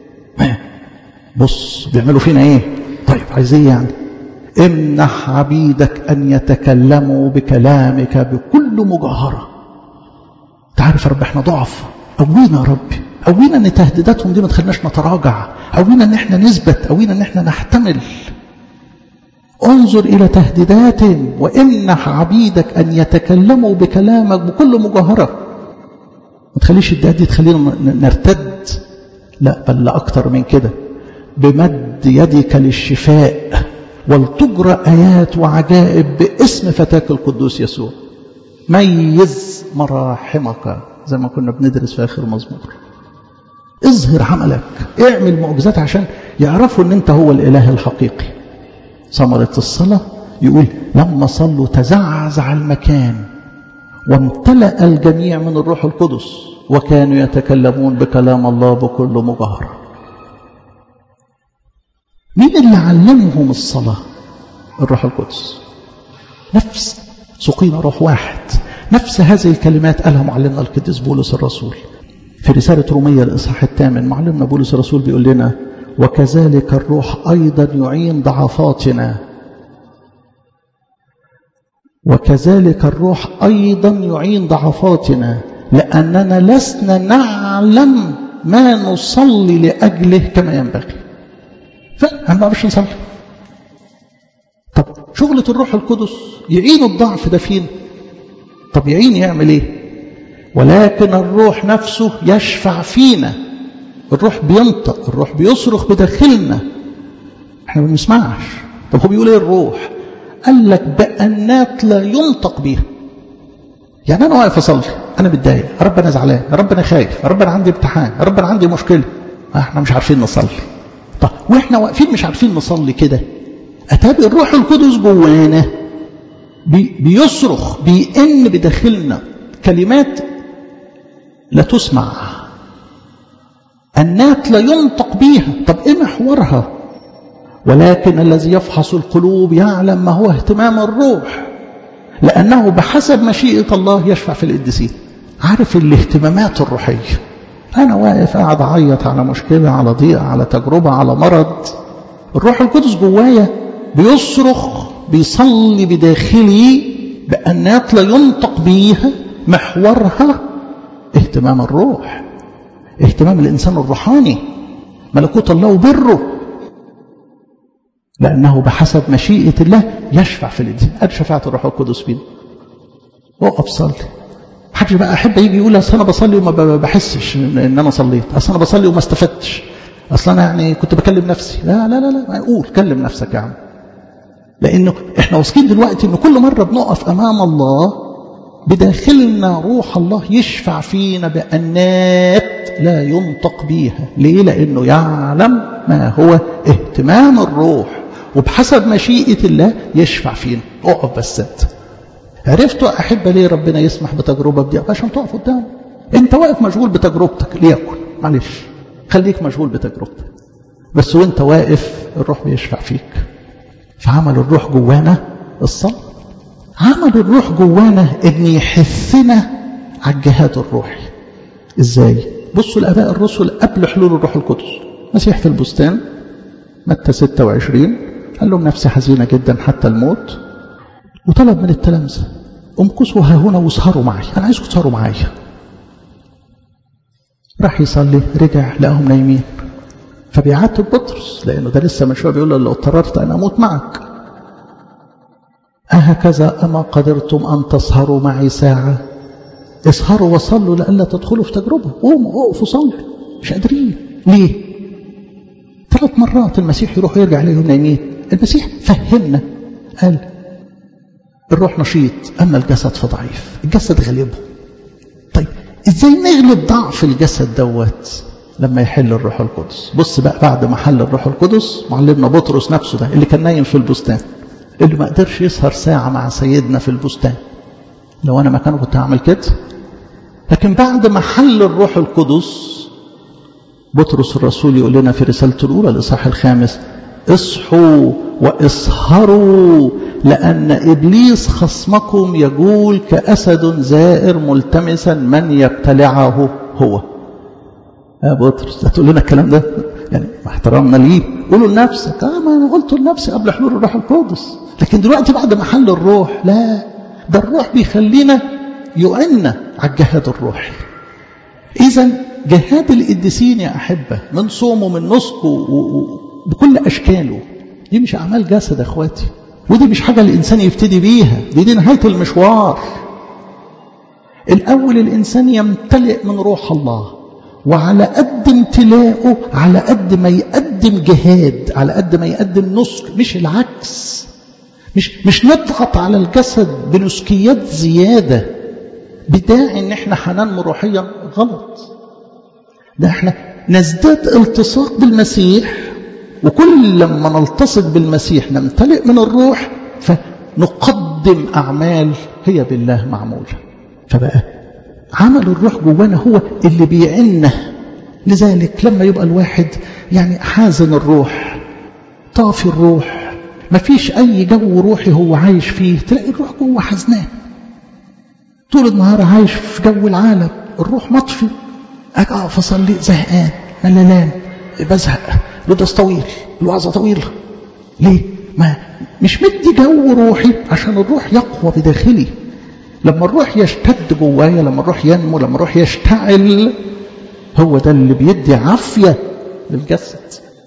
بص بيعملوا فينا ايه طيب عايز ايه يعني امنح عبيدك أن يتكلموا بكلامك بكل مجاهرة تعرف يا رب احنا ضعف قوينا يا رب قوينا ان تهديداتهم دي ما تخليناش نتراجع قوينا ان احنا نثبت قوينا ان احنا نحتمل انظر الى تهديداتهم وامنح عبيدك ان يتكلموا بكلامك بكل مجاهره ما تخليش الدهات دي تخلينا نرتد لا بل اكتر من كده بمد يدك للشفاء ولتجرى ايات وعجائب باسم فتاك القدوس يسوع ميز مراحمك زي ما كنا بندرس في آخر مزمور اظهر عملك اعمل معجزات عشان يعرفوا ان انت هو الاله الحقيقي ثمرة الصلاة يقول لما صلوا تزعزع المكان وامتلأ الجميع من الروح القدس وكانوا يتكلمون بكلام الله بكل مجاهرة مين اللي علمهم الصلاة الروح القدس نفس سقينا روح واحد نفس هذه الكلمات قالها معلمنا القديس بولس الرسول في رسالة رومية الإصحاح الثامن معلمنا بولس الرسول بيقول لنا وكذلك الروح أيضا يعين ضعفاتنا وكذلك الروح أيضا يعين ضعفاتنا لأننا لسنا نعلم ما نصلي لأجله كما ينبغي فما نعرفش نصلي طب شغلة الروح القدس يعين الضعف ده فين طب يعين يعمل ايه ولكن الروح نفسه يشفع فينا الروح بينطق الروح بيصرخ بداخلنا احنا ما بنسمعش طب هو بيقول ايه الروح قال لك بأنات لا ينطق بيها يعني انا واقف اصلي انا متضايق يا رب انا زعلان يا رب انا خايف يا رب انا عندي امتحان يا رب انا عندي مشكله احنا مش عارفين نصلي طب واحنا واقفين مش عارفين نصلي كده اتابع الروح القدس جوانا بي بيصرخ بيئن بداخلنا كلمات لا تسمع النات لا ينطق بيها طب ايه محورها ولكن الذي يفحص القلوب يعلم ما هو اهتمام الروح لأنه بحسب مشيئة الله يشفع في القديسين عارف الاهتمامات الروحية أنا واقف قاعد أعيط على مشكلة على ضيقة على تجربة على مرض الروح القدس جوايا بيصرخ بيصلي بداخلي بأنات لا ينطق بيها محورها اهتمام الروح اهتمام الإنسان الروحاني ملكوت الله وبره لأنه بحسب مشيئة الله يشفع في الإنسان أدي شفاعة الروح القدس بينا وقف صلي محدش بقى أحب يجي يقول أصل أنا بصلي وما بحسش إن أنا صليت أصل أنا بصلي وما استفدتش أصل أنا يعني كنت بكلم نفسي لا لا لا لا قول كلم نفسك يا عم لأنه إحنا واثقين دلوقتي إن كل مرة بنقف أمام الله بداخلنا روح الله يشفع فينا بأنات لا ينطق بيها ليه لأنه يعلم ما هو اهتمام الروح وبحسب مشيئة الله يشفع فينا اقف بس انت عرفتوا أحب ليه ربنا يسمح بتجربة دي عشان تقف قدامه انت واقف مشغول بتجربتك ليكن معلش خليك مشغول بتجربتك بس وانت واقف الروح بيشفع فيك فعمل الروح جوانا الصلاة عمل الروح جوانا ان يحثنا على الجهاد الروحي ازاي بصوا الاباء الرسل قبل حلول الروح القدس مسيح في البستان متى 26 قال لهم نفسي حزينة جدا حتى الموت وطلب من التلامذة امكثوا ها هنا واسهروا معي انا عايزكم تسهروا معايا راح يصلي رجع لقاهم نايمين فبيعاتب بطرس لانه ده لسه من شويه بيقول له لو اضطررت ان اموت معك أهكذا أما قدرتم أن تسهروا معي ساعة اسهروا وصلوا لئلا تدخلوا في تجربة قوموا اقفوا صلوا مش قادرين ليه ثلاث مرات المسيح يروح يرجع عليهم نايمين المسيح فهمنا قال الروح نشيط أما الجسد فضعيف الجسد غلبه طيب ازاي نغلب ضعف الجسد دوت لما يحل الروح القدس بص بقى بعد ما حل الروح القدس معلمنا بطرس نفسه ده اللي كان نايم في البستان اللي ما قدرش يسهر ساعة مع سيدنا في البستان لو أنا مكانه كنت هعمل كده لكن بعد ما حل الروح القدس بطرس الرسول يقول لنا في رسالته الأولى الإصحاح الخامس اصحوا واسهروا لأن إبليس خصمكم يقول كأسد زائر ملتمسا من يبتلعه هو يا بطرس هتقول لنا الكلام ده يعني مع احترامنا ليه قولوا لنفسك اه ما انا قلت لنفسي قبل حلول الروح القدس لكن دلوقتي بعد ما حل الروح لا ده الروح بيخلينا يعنا على الجهاد الروحي اذا جهاد القديسين يا احبه من صومه من نسكه بكل اشكاله دي مش اعمال جسد يا اخواتي ودي مش حاجه الانسان يبتدي بيها دي دي نهايه المشوار الاول الانسان يمتلئ من روح الله وعلى قد امتلاءه على قد ما يقدم جهاد على قد ما يقدم نسك مش العكس مش مش نضغط على الجسد بنسكيات زيادة بداعي ان احنا هننمو روحيا غلط ده احنا نزداد التصاق بالمسيح وكل لما نلتصق بالمسيح نمتلئ من الروح فنقدم أعمال هي بالله معمولة فبقى عمل الروح جوانا هو اللي بيعنا لذلك لما يبقى الواحد يعني حازن الروح طافي الروح ما فيش أي جو روحي هو عايش فيه تلاقي الروح جوه حزنان طول النهار عايش في جو العالم الروح مطفي أقف أصلي زهقان مللان بزهق القدس طويل الوعظة طويلة ليه؟ ما مش مدي جو روحي عشان الروح يقوى بداخلي لما الروح يشتد جوايا لما الروح ينمو لما الروح يشتعل هو ده اللي بيدي عافية للجسد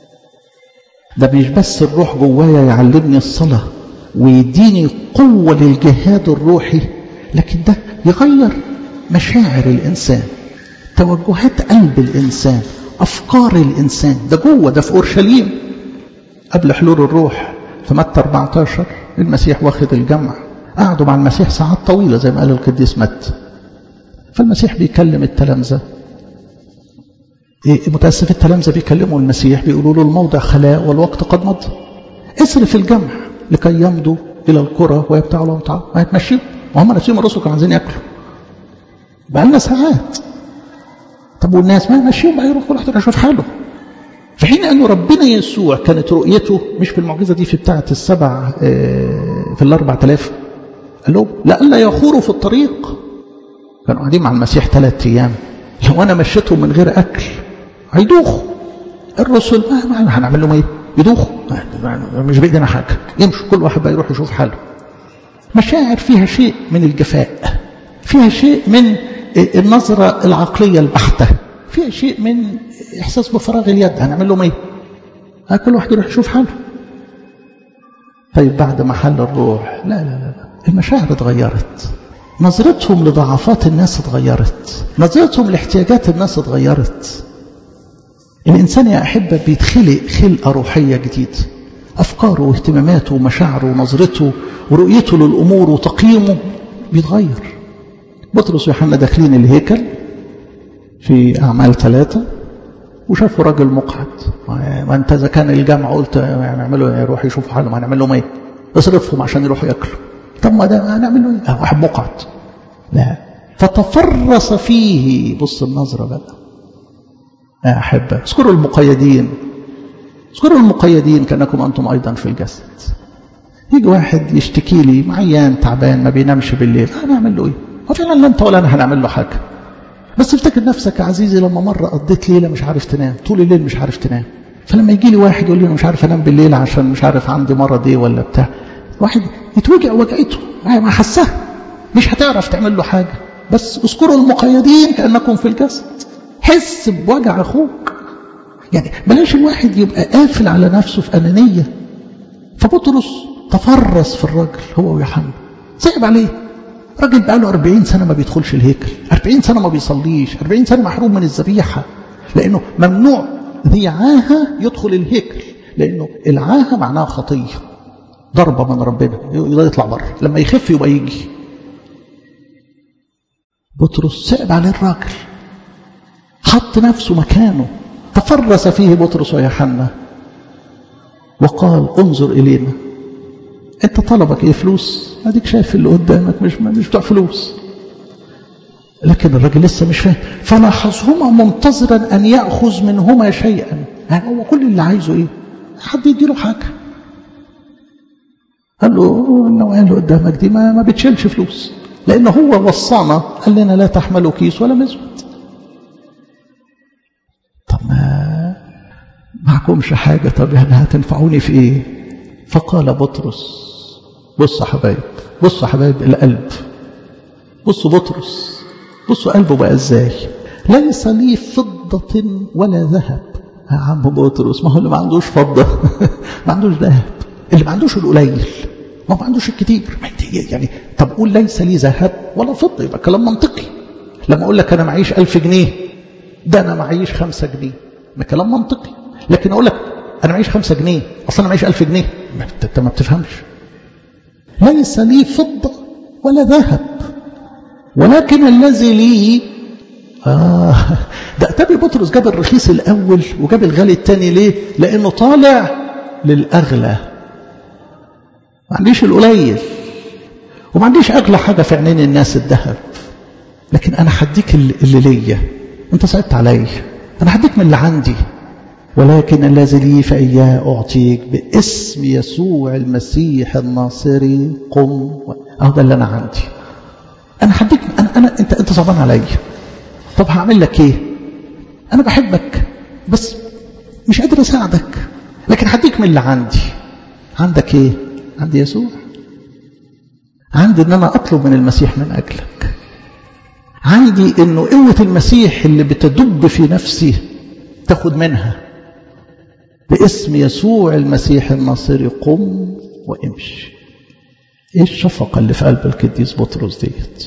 ده مش بس الروح جوايا يعلمني الصلاة ويديني قوة للجهاد الروحي لكن ده يغير مشاعر الإنسان توجهات قلب الإنسان أفكار الإنسان ده جوه ده في أورشليم قبل حلول الروح في متى 14 المسيح واخد الجمع قعدوا مع المسيح ساعات طويلة زي ما قال القديس متى فالمسيح بيكلم التلامذة إيه متأسف التلامذة بيكلموا المسيح بيقولوا له الموضع خلاء والوقت قد مضى اصرف الجمع لكي يمضوا إلى القرى ويبتاعوا لهم طعام ما يتمشوا وهم نفسهم الرسل كانوا عايزين ياكلوا بقى لنا ساعات طب والناس ما يمشيهم بقى يروح كل واحد يشوف حاله في حين أن ربنا يسوع كانت رؤيته مش في المعجزة دي في بتاعة السبع في الأربع تلاف قال لهم لألا يخوروا في الطريق كانوا قاعدين مع المسيح ثلاثة أيام لو أنا مشيتهم من غير أكل هيدوخوا الرسل ما, ما هنعمل لهم إيه يدوخوا مش بايدينا حاجه يمشوا كل واحد بقى يروح يشوف حاله مشاعر فيها شيء من الجفاء فيها شيء من النظرة العقلية البحتة فيها شيء من إحساس بفراغ اليد هنعمل لهم إيه كل واحد يروح يشوف حاله طيب بعد ما حل الروح لا لا لا المشاعر اتغيرت نظرتهم لضعفات الناس اتغيرت نظرتهم لاحتياجات الناس اتغيرت الإنسان يا أحبة بيتخلق خلقة روحية جديدة أفكاره واهتماماته ومشاعره ونظرته ورؤيته للأمور وتقييمه بيتغير بطرس ويوحنا داخلين الهيكل في أعمال ثلاثة وشافوا راجل مقعد ما انت اذا كان الجامع قلت هنعمله يعني يروح يشوفوا حالهم هنعمل لهم ايه؟ اصرفهم عشان يروحوا ياكلوا طب ما ده هنعمل له ايه؟ واحد مقعد لا فتفرس فيه بص النظره بقى يا احبه اذكروا المقيدين اذكروا المقيدين كانكم انتم ايضا في الجسد يجي واحد يشتكي لي معيان تعبان ما بينامش بالليل هنعمل له ايه؟ هو فعلا لا انت ولا انا هنعمل له حاجه بس افتكر نفسك يا عزيزي لما مرة قضيت ليلة مش عارف تنام طول الليل مش عارف تنام فلما يجي لي واحد يقول لي انا مش عارف انام بالليل عشان مش عارف عندي مرض ايه ولا بتاع واحد يتوجع وجعته ما حسها مش هتعرف تعمل له حاجة بس اذكروا المقيدين كأنكم في الجسد حس بوجع اخوك يعني بلاش الواحد يبقى قافل على نفسه في أنانية فبطرس تفرس في الراجل هو ويوحنا صعب عليه راجل بقاله 40 سنة ما بيدخلش الهيكل 40 سنة ما بيصليش 40 سنة محروم من الذبيحة لأنه ممنوع ذي عاهة يدخل الهيكل لأنه العاهة معناها خطية ضربة من ربنا يطلع بره لما يخف يبقى يجي بطرس صعب عليه الراجل حط نفسه مكانه تفرس فيه بطرس ويوحنا وقال انظر إلينا انت طلبك ايه فلوس اديك شايف اللي قدامك مش مش بتوع فلوس لكن الراجل لسه مش فاهم فلاحظهما منتظرا ان ياخذ منهما شيئا يعني هو كل اللي عايزه ايه حد يديله حاجه قال له النوعيه اللي قدامك دي ما, ما بتشيلش فلوس لان هو وصانا قال لنا لا تحملوا كيس ولا مزود طب ما معكمش حاجه طب يعني هتنفعوني في ايه فقال بطرس بص يا حبايب بص يا حبايب القلب بصوا بطرس بصوا قلبه بقى ازاي ليس لي فضة ولا ذهب يا عم بطرس ما هو اللي ما عندوش فضة ما عندوش ذهب اللي ما عندوش القليل ما ما عندوش الكتير يعني طب قول ليس لي ذهب ولا فضة يبقى كلام منطقي لما اقول لك انا معيش ألف جنيه ده انا معيش خمسة جنيه ما كلام منطقي لكن اقول لك انا معيش خمسة جنيه اصلا انا معيش ألف جنيه انت ما بتفهمش ليس لي فضة ولا ذهب ولكن الذي لي آه ده أتبي بطرس جاب الرخيص الأول وجاب الغالي الثاني ليه لأنه طالع للأغلى ما عنديش القليل وما عنديش أغلى حاجة في عينين الناس الذهب لكن أنا هديك اللي ليا أنت صعبت عليا أنا هديك من اللي عندي ولكن الذي لي فإياه أعطيك باسم يسوع المسيح الناصري قم أهو ده اللي أنا عندي أنا هديك أنا, أنا أنت أنت صعبان عليا طب هعمل لك إيه؟ أنا بحبك بس مش قادر أساعدك لكن هديك من اللي عندي عندك إيه؟ عندي يسوع عندي إن أنا أطلب من المسيح من أجلك عندي إنه قوة المسيح اللي بتدب في نفسي تاخد منها باسم يسوع المسيح الناصري قم وامشي ايه الشفقة اللي في قلب القديس بطرس ديت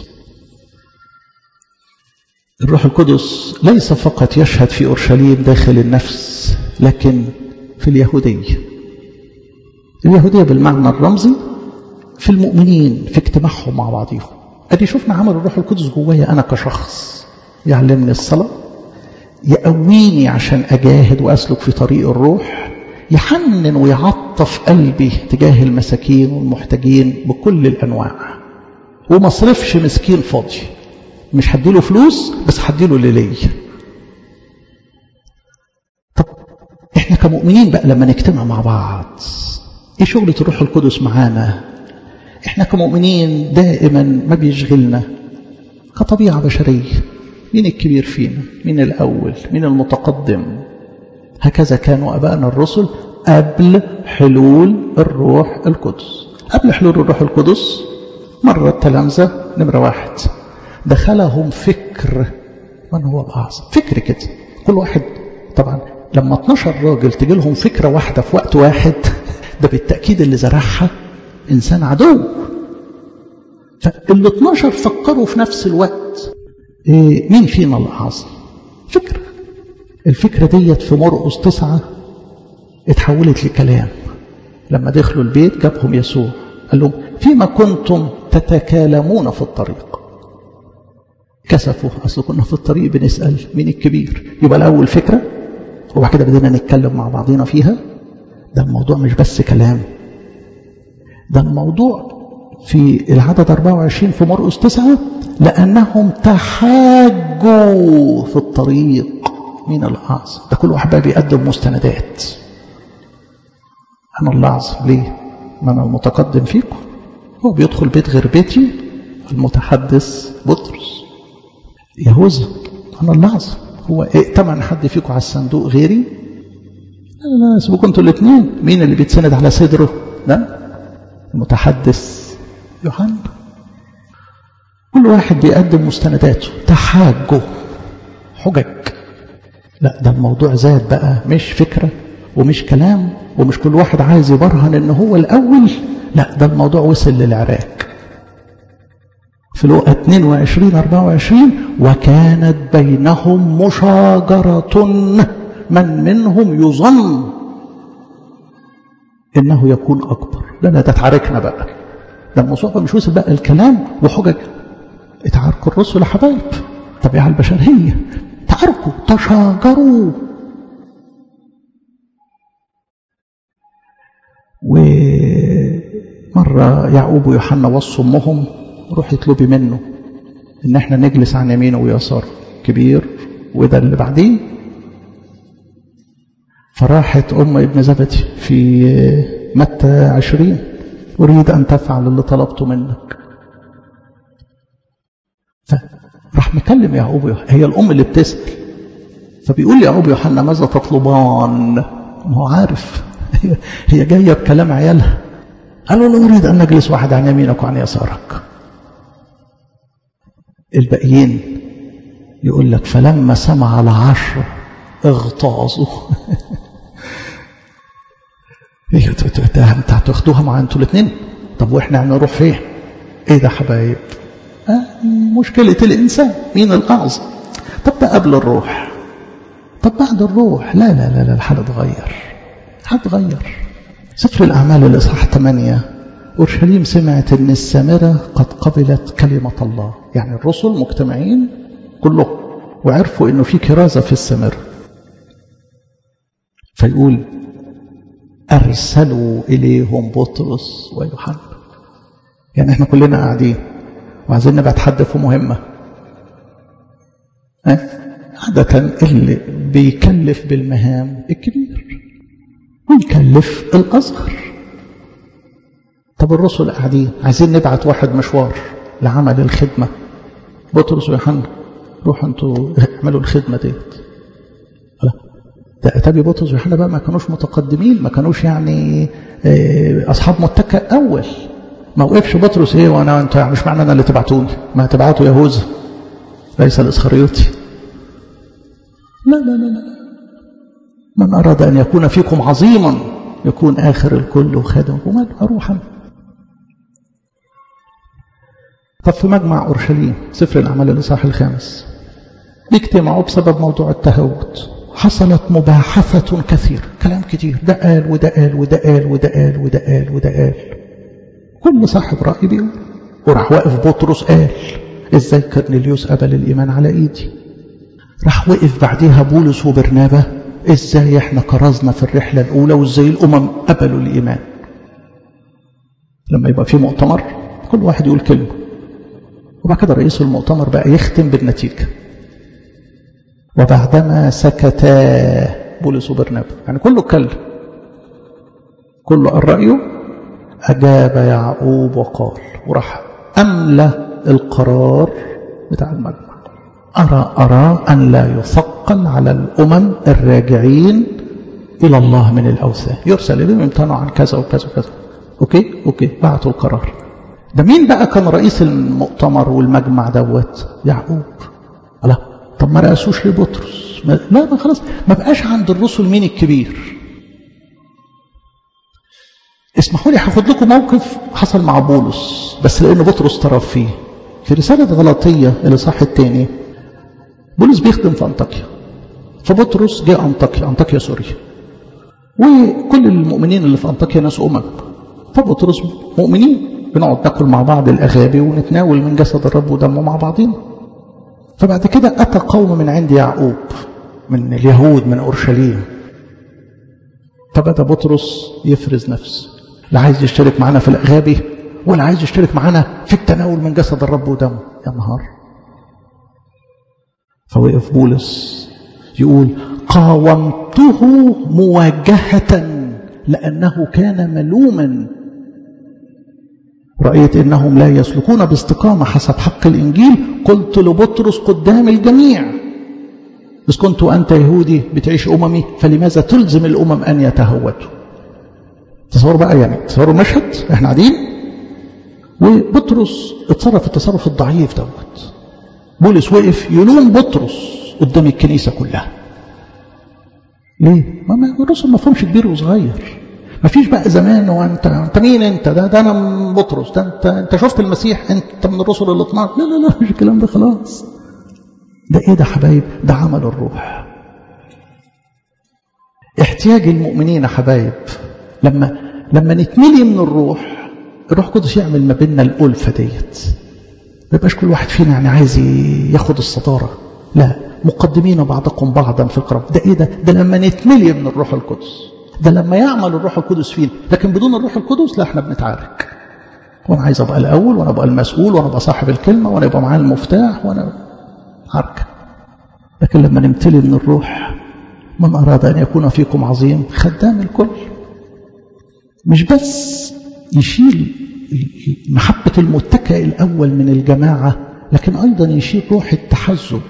الروح القدس ليس فقط يشهد في أورشليم داخل النفس لكن في اليهودية اليهودية بالمعنى الرمزي في المؤمنين في اجتماعهم مع بعضهم ادي شفنا عمل الروح القدس جوايا انا كشخص يعلمني الصلاه يقويني عشان أجاهد وأسلك في طريق الروح يحنن ويعطف قلبي تجاه المساكين والمحتاجين بكل الأنواع وما صرفش مسكين فاضي مش هديله فلوس بس هديله اللي ليا طب احنا كمؤمنين بقى لما نجتمع مع بعض ايه شغلة الروح القدس معانا احنا كمؤمنين دائما ما بيشغلنا كطبيعة بشرية مين الكبير فينا مين الأول مين المتقدم هكذا كانوا أبائنا الرسل قبل حلول الروح القدس قبل حلول الروح القدس مرة التلامذة نمرة واحد دخلهم فكر من هو الأعظم فكر كده كل واحد طبعا لما 12 راجل تجي لهم فكرة واحدة في وقت واحد ده بالتأكيد اللي زرعها إنسان عدو فال 12 فكروا في نفس الوقت إيه مين فينا الأعظم فكرة الفكرة ديت في مرقس تسعة اتحولت لكلام لما دخلوا البيت جابهم يسوع قال لهم فيما كنتم تتكالمون في الطريق كسفوا أصل كنا في الطريق بنسأل مين الكبير يبقى الأول فكرة وبعد كده بدينا نتكلم مع بعضينا فيها ده الموضوع مش بس كلام ده الموضوع في العدد 24 في مرقس 9 لأنهم تحاجوا في الطريق من الأعظم ده كل واحد بقى بيقدم مستندات أنا الأعظم ليه؟ ما أنا المتقدم فيكم هو بيدخل بيت غير بيتي المتحدث بطرس يهوذا أنا الأعظم هو ائتمن حد فيكم على الصندوق غيري لا لا سيبوكم انتوا الاثنين مين اللي بيتسند على صدره ده المتحدث يوحنا كل واحد بيقدم مستنداته تحاجه حجج لا ده الموضوع زاد بقى مش فكرة ومش كلام ومش كل واحد عايز يبرهن ان هو الاول لا ده الموضوع وصل للعراك في لقى 22 24 وكانت بينهم مشاجرة من منهم يظن انه يكون اكبر لا لا ده اتعاركنا بقى ده الموضوع مش وصل بقى الكلام وحجج اتعاركوا الرسل يا حبايب طبيعة البشرية تعاركوا تشاجروا ومرة يعقوب ويوحنا وصوا امهم روح اطلبي منه ان احنا نجلس عن يمينه ويساره كبير وده اللي بعديه فراحت ام ابن زبدي في متى عشرين اريد ان تفعل اللي طلبته منك فراح مكلم يعقوب يوحنا هي الام اللي بتسال فبيقول يعقوب يوحنا ماذا تطلبان ما هو عارف هي جايه بكلام عيالها قالوا له اريد ان نجلس واحد عن يمينك وعن يسارك الباقيين يقول لك فلما سمع العشر اغتاظوا ايه انت هتاخدوها مع انتوا الاثنين طب واحنا هنروح فين ايه ده حبايب آه مشكلة الانسان مين الاعظم طب ده قبل الروح طب بعد الروح لا لا لا لا الحال اتغير هتغير سفر الاعمال الاصحاح 8 اورشليم سمعت ان السامره قد قبلت كلمه الله يعني الرسل مجتمعين كلهم وعرفوا انه في كرازه في السامره فيقول ارسلوا اليهم بطرس ويوحنا يعني احنا كلنا قاعدين وعايزين نبعت حد في مهمه أه؟ عادة اللي بيكلف بالمهام الكبير ويكلف الأصغر طب الرسل قاعدين عايزين نبعت واحد مشوار لعمل الخدمة بطرس ويوحنا روحوا انتوا اعملوا الخدمة ديت لا ده اتابي بطرس ويوحنا بقى ما كانوش متقدمين ما كانوش يعني اصحاب متكئ اول ما وقفش بطرس ايه وانا انت مش معنى انا اللي تبعتوني ما هتبعتوا يهوذا ليس الاسخريوطي لا لا لا لا من أراد أن يكون فيكم عظيما يكون آخر الكل وخادم وماله أروح أنا طب في مجمع أورشليم سفر الأعمال الإصحاح الخامس بيجتمعوا بسبب موضوع التهوت حصلت مباحثة كثير كلام كتير ده قال وده قال وده قال وده قال وده قال وده قال كل صاحب رأي بيقول وراح واقف بطرس قال ازاي كرنيليوس قبل الإيمان على إيدي راح وقف بعديها بولس وبرنابة ازاي احنا كرزنا في الرحلة الأولى وازاي الأمم قبلوا الإيمان لما يبقى في مؤتمر كل واحد يقول كلمة وبعد كده رئيس المؤتمر بقى يختم بالنتيجة وبعدما سكتا بولس وبرنابة يعني كله اتكلم كله قال رأيه أجاب يعقوب وقال وراح أملى القرار بتاع المجمع أرى أرى أن لا يثقل على الأمم الراجعين إلى الله من الأوثان يرسل إليهم يمتنعوا عن كذا وكذا وكذا أوكي أوكي بعتوا القرار ده مين بقى كان رئيس المؤتمر والمجمع دوت يعقوب لا طب ما رأسوش لبطرس ما لا ما خلاص ما بقاش عند الرسل مين الكبير اسمحوا لي هاخد لكم موقف حصل مع بولس بس لأن بطرس طرف فيه في رسالة غلطية الإصحاح الثاني بولس بيخدم في أنطاكيا فبطرس جاء أنطاكيا أنطاكيا سوريا وكل المؤمنين اللي في أنطاكيا ناس أمم فبطرس مؤمنين بنقعد ناكل مع بعض الأغابي ونتناول من جسد الرب ودمه مع بعضنا فبعد كده أتى قوم من عند يعقوب من اليهود من أورشليم فبدأ بطرس يفرز نفسه لا عايز يشترك معانا في الأغابي ولا عايز يشترك معانا في التناول من جسد الرب ودمه يا نهار فوقف بولس يقول قاومته مواجهة لأنه كان ملوما رأيت إنهم لا يسلكون باستقامة حسب حق الإنجيل قلت لبطرس قدام الجميع إذ كنت أنت يهودي بتعيش أممي فلماذا تلزم الأمم أن يتهوتوا تصوروا بقى يعني تصوروا المشهد احنا قاعدين وبطرس اتصرف التصرف الضعيف دوت بولس وقف يلوم بطرس قدام الكنيسة كلها ليه؟ ما الرسل ما فهمش كبير وصغير ما فيش بقى زمان وانت انت مين انت ده ده انا من بطرس ده انت انت شفت المسيح انت من الرسل ال 12 لا لا لا مش الكلام ده خلاص ده ايه ده حبايب ده عمل الروح احتياج المؤمنين يا حبايب لما لما نتملي من الروح الروح القدس يعمل ما بيننا الألفة ديت ما يبقاش كل واحد فينا يعني عايز ياخد الصدارة لا مقدمين بعضكم بعضا في القرب ده ايه ده ده لما نتملي من الروح القدس ده لما يعمل الروح القدس فينا لكن بدون الروح القدس لا احنا بنتعارك وانا عايز ابقى الاول وانا ابقى المسؤول وانا ابقى صاحب الكلمه وانا يبقى معايا المفتاح وانا عركه لكن لما نمتلي من الروح من اراد ان يكون فيكم عظيم خدام الكل مش بس يشيل محبه المتكئ الاول من الجماعه لكن ايضا يشيل روح التحزب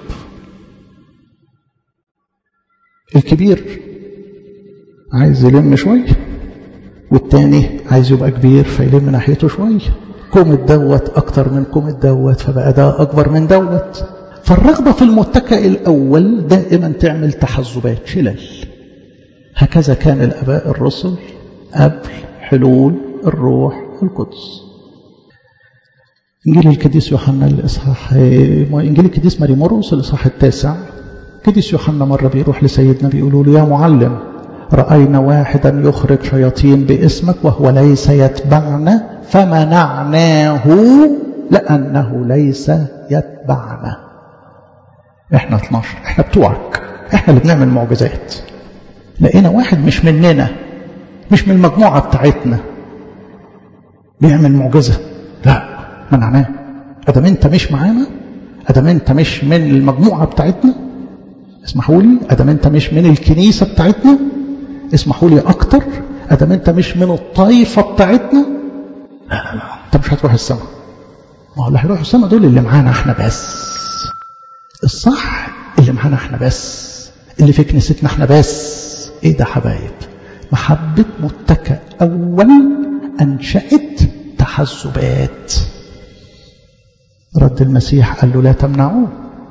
الكبير عايز يلم شوية والتاني عايز يبقى كبير فيلم ناحيته شوية كوم الدوت أكتر من كوم الدوت فبقى ده أكبر من دوت فالرغبة في المتكئ الأول دائما تعمل تحزبات شلل هكذا كان الأباء الرسل قبل حلول الروح القدس إنجيل القديس يوحنا الإصحاح إنجيل القديس ماري مرقس الإصحاح التاسع قديس يوحنا مرة بيروح لسيدنا بيقولوا له يا معلم رأينا واحدا يخرج شياطين باسمك وهو ليس يتبعنا فمنعناه لأنه ليس يتبعنا احنا 12 احنا بتوعك احنا اللي بنعمل معجزات لقينا واحد مش مننا مش من المجموعة بتاعتنا بيعمل معجزة لا منعناه ادام انت مش معانا ادام انت مش من المجموعة بتاعتنا اسمحوا لي ادام انت مش من الكنيسة بتاعتنا اسمحوا لي اكتر ادام انت مش من الطائفة بتاعتنا لا لا لا انت مش هتروح السماء ما هو اللي هيروحوا السماء دول اللي معانا احنا بس الصح اللي معانا احنا بس اللي في كنيستنا احنا بس ايه ده حبايب محبة متكئ اول انشأت تحزبات رد المسيح قال له لا تمنعوه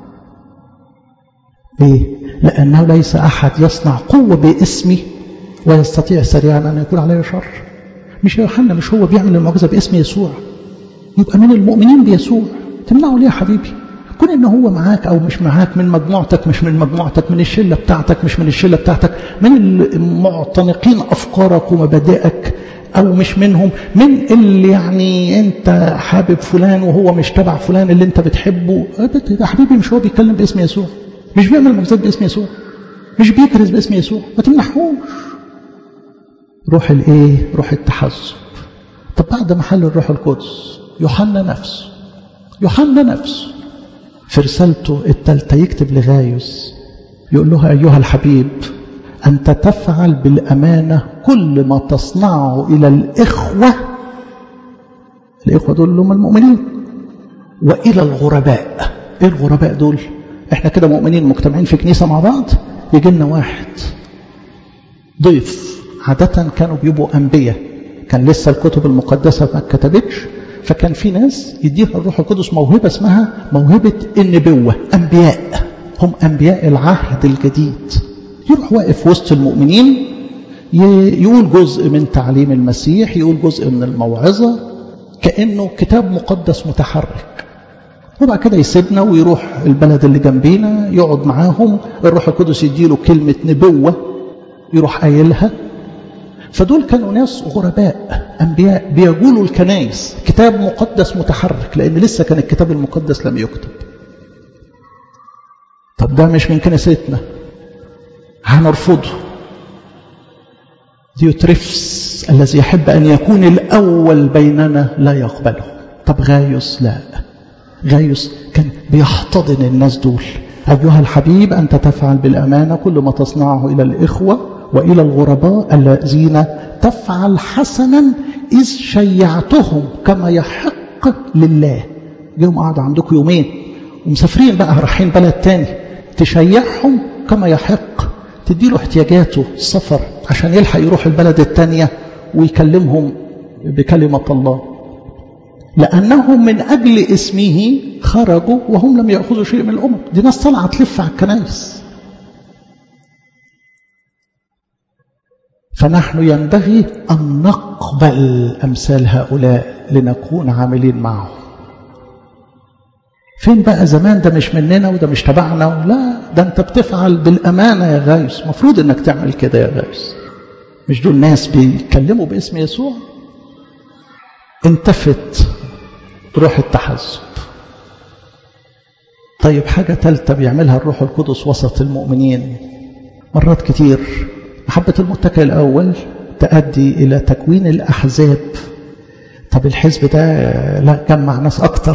ليه لأنه ليس أحد يصنع قوة باسمي ويستطيع سريعا أن يكون عليه شر مش يوحنا مش هو بيعمل المعجزة باسم يسوع يبقى من المؤمنين بيسوع تمنعه ليه يا حبيبي كون ان هو معاك او مش معاك من مجموعتك مش من مجموعتك من الشله بتاعتك مش من الشله بتاعتك من المعتنقين افكارك ومبادئك او مش منهم من اللي يعني انت حابب فلان وهو مش تبع فلان اللي انت بتحبه يا حبيبي مش هو بيتكلم باسم يسوع مش بيعمل معجزات باسم يسوع مش بيكرز باسم يسوع ما تمنحوش روح الايه روح التحزب طب بعد ما حل الروح القدس يوحنا نفسه يوحنا نفسه في رسالته الثالثه يكتب لغايوس يقول له ايها الحبيب انت تفعل بالامانه كل ما تصنعه الى الاخوه الاخوه دول اللي هم المؤمنين والى الغرباء ايه الغرباء دول احنا كده مؤمنين مجتمعين في كنيسه مع بعض يجي لنا واحد ضيف عادة كانوا بيبقوا أنبياء كان لسه الكتب المقدسة ما اتكتبتش فكان في ناس يديها الروح القدس موهبة اسمها موهبة النبوة أنبياء هم أنبياء العهد الجديد يروح واقف وسط المؤمنين يقول جزء من تعليم المسيح يقول جزء من الموعظة كأنه كتاب مقدس متحرك وبعد كده يسيبنا ويروح البلد اللي جنبينا يقعد معاهم الروح القدس يديله كلمة نبوة يروح قايلها فدول كانوا ناس غرباء أنبياء بيقولوا الكنايس كتاب مقدس متحرك لأن لسه كان الكتاب المقدس لم يكتب طب ده مش من كنيستنا هنرفضه ديوتريفس الذي يحب أن يكون الأول بيننا لا يقبله طب غايوس لا غايوس كان بيحتضن الناس دول أيها الحبيب أنت تفعل بالأمانة كل ما تصنعه إلى الإخوة وإلى الغرباء الذين تفعل حسنا إذ شيعتهم كما يحق لله يوم قعد عندكم يومين ومسافرين بقى رايحين بلد تاني تشيعهم كما يحق تديله احتياجاته السفر عشان يلحق يروح البلد التانية ويكلمهم بكلمة الله لأنهم من أجل اسمه خرجوا وهم لم يأخذوا شيء من الأمم دي ناس طالعة تلف على الكنائس فنحن ينبغي أن نقبل أمثال هؤلاء لنكون عاملين معهم فين بقى زمان ده مش مننا وده مش تبعنا لا ده انت بتفعل بالأمانة يا غايس مفروض انك تعمل كده يا غايس مش دول ناس بيتكلموا باسم يسوع انتفت روح التحزب طيب حاجة ثالثة بيعملها الروح القدس وسط المؤمنين مرات كتير محبة المتكئ الأول تؤدي إلى تكوين الأحزاب طب الحزب ده لا جمع ناس أكتر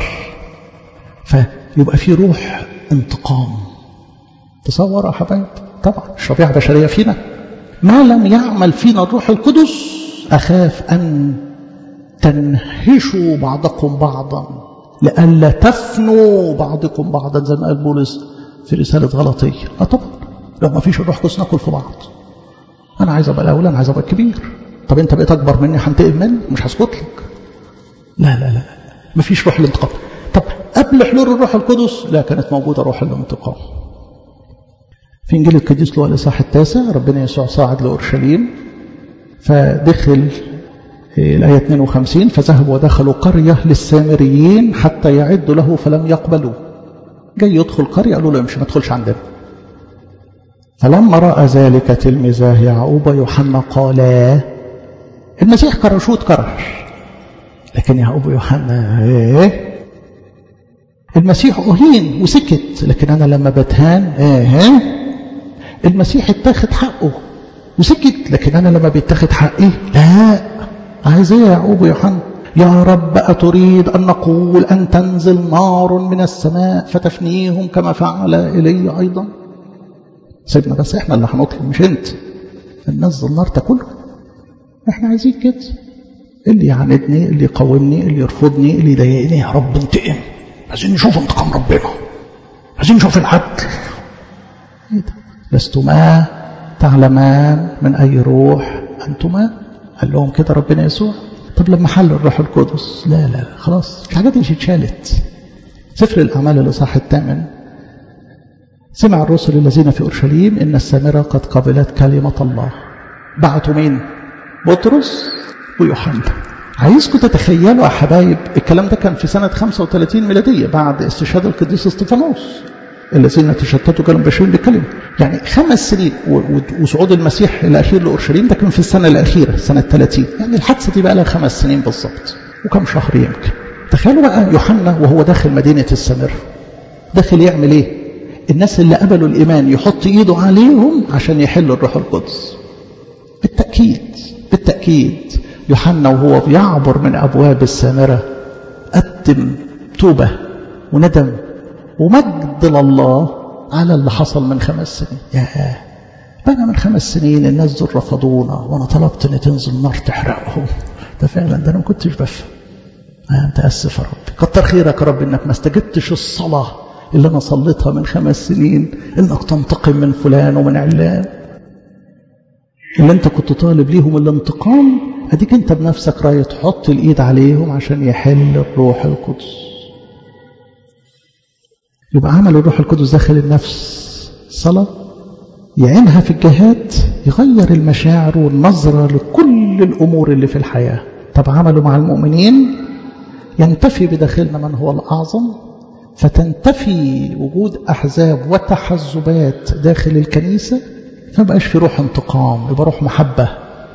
فيبقى في روح انتقام تصور يا حبايب طبعا الشريعة بشرية فينا ما لم يعمل فينا الروح القدس أخاف أن تنهشوا بعضكم بعضا لئلا تفنوا بعضكم بعضا زي ما قال بولس في رسالة غلطية اه طبعا لو ما فيش الروح القدس ناكل في بعض انا عايز ابقى الاول انا عايز ابقى الكبير طب انت بقيت اكبر مني هنتقم منك مش هسكت لك لا لا لا ما فيش روح الانتقام طب قبل حلول الروح القدس لا كانت موجوده روح الانتقام في انجيل القديس لوقا الاصحاح التاسع ربنا يسوع صعد لاورشليم فدخل الآية 52 فذهبوا ودخلوا قرية للسامريين حتى يعدوا له فلم يقبلوا جاي يدخل قرية قالوا له امشي ما تدخلش عندنا فلما رأى ذلك تلميذاه يعقوب ويوحنا قالا المسيح كرشوت كرش لكن يعقوب ويوحنا ايه المسيح أهين وسكت لكن أنا لما بتهان ايه المسيح اتاخد حقه وسكت لكن أنا لما بيتاخد حقي لا عايز ايه يا يعقوب ويوحنا يا رب أتريد أن نقول أن تنزل نار من السماء فتفنيهم كما فعل إلي أيضا سيبنا بس احنا اللي هنطلب مش انت ننزل نار تاكله احنا عايزين كده اللي يعاندني اللي يقاومني اللي يرفضني اللي يضايقني يا رب انتقم عايزين نشوف انتقام ربنا عايزين نشوف العدل ايه ده لستما تعلمان من اي روح انتما قال لهم كده ربنا يسوع طب لما حل الروح القدس لا لا خلاص الحاجات دي مش اتشالت سفر الاعمال الاصحاح الثامن سمع الرسل الذين في اورشليم ان السامره قد قبلت كلمه الله بعتوا مين بطرس ويوحنا عايزكم تتخيلوا يا حبايب الكلام ده كان في سنة 35 ميلادية بعد استشهاد القديس استفانوس الذين تشتتوا كانوا بشرين بالكلمة يعني خمس سنين وصعود المسيح الأخير لأورشليم ده كان في السنة الأخيرة سنة 30 يعني الحادثة دي بقى لها خمس سنين بالظبط وكم شهر يمكن تخيلوا بقى يوحنا وهو داخل مدينة السامرة داخل يعمل ايه الناس اللي قبلوا الإيمان يحط إيده عليهم عشان يحل الروح القدس بالتأكيد بالتأكيد يوحنا وهو بيعبر من أبواب السامرة قدم توبة وندم ومجد لله على اللي حصل من خمس سنين يا بقى من خمس سنين الناس دول رفضونا وانا طلبت ان تنزل نار تحرقهم ده فعلا ده انا ما كنتش بفهم انا متاسف يا رب كتر خيرك يا رب انك ما استجبتش الصلاه اللي انا صليتها من خمس سنين انك تنتقم من فلان ومن علان اللي انت كنت طالب ليهم الانتقام اديك انت بنفسك رايح تحط الايد عليهم عشان يحل الروح القدس يبقى عمل الروح القدس داخل النفس صلاة يعينها في الجهاد يغير المشاعر والنظرة لكل الأمور اللي في الحياة طب عمله مع المؤمنين ينتفي بداخلنا من هو الأعظم فتنتفي وجود أحزاب وتحزبات داخل الكنيسة فما بقاش في روح انتقام يبقى روح محبة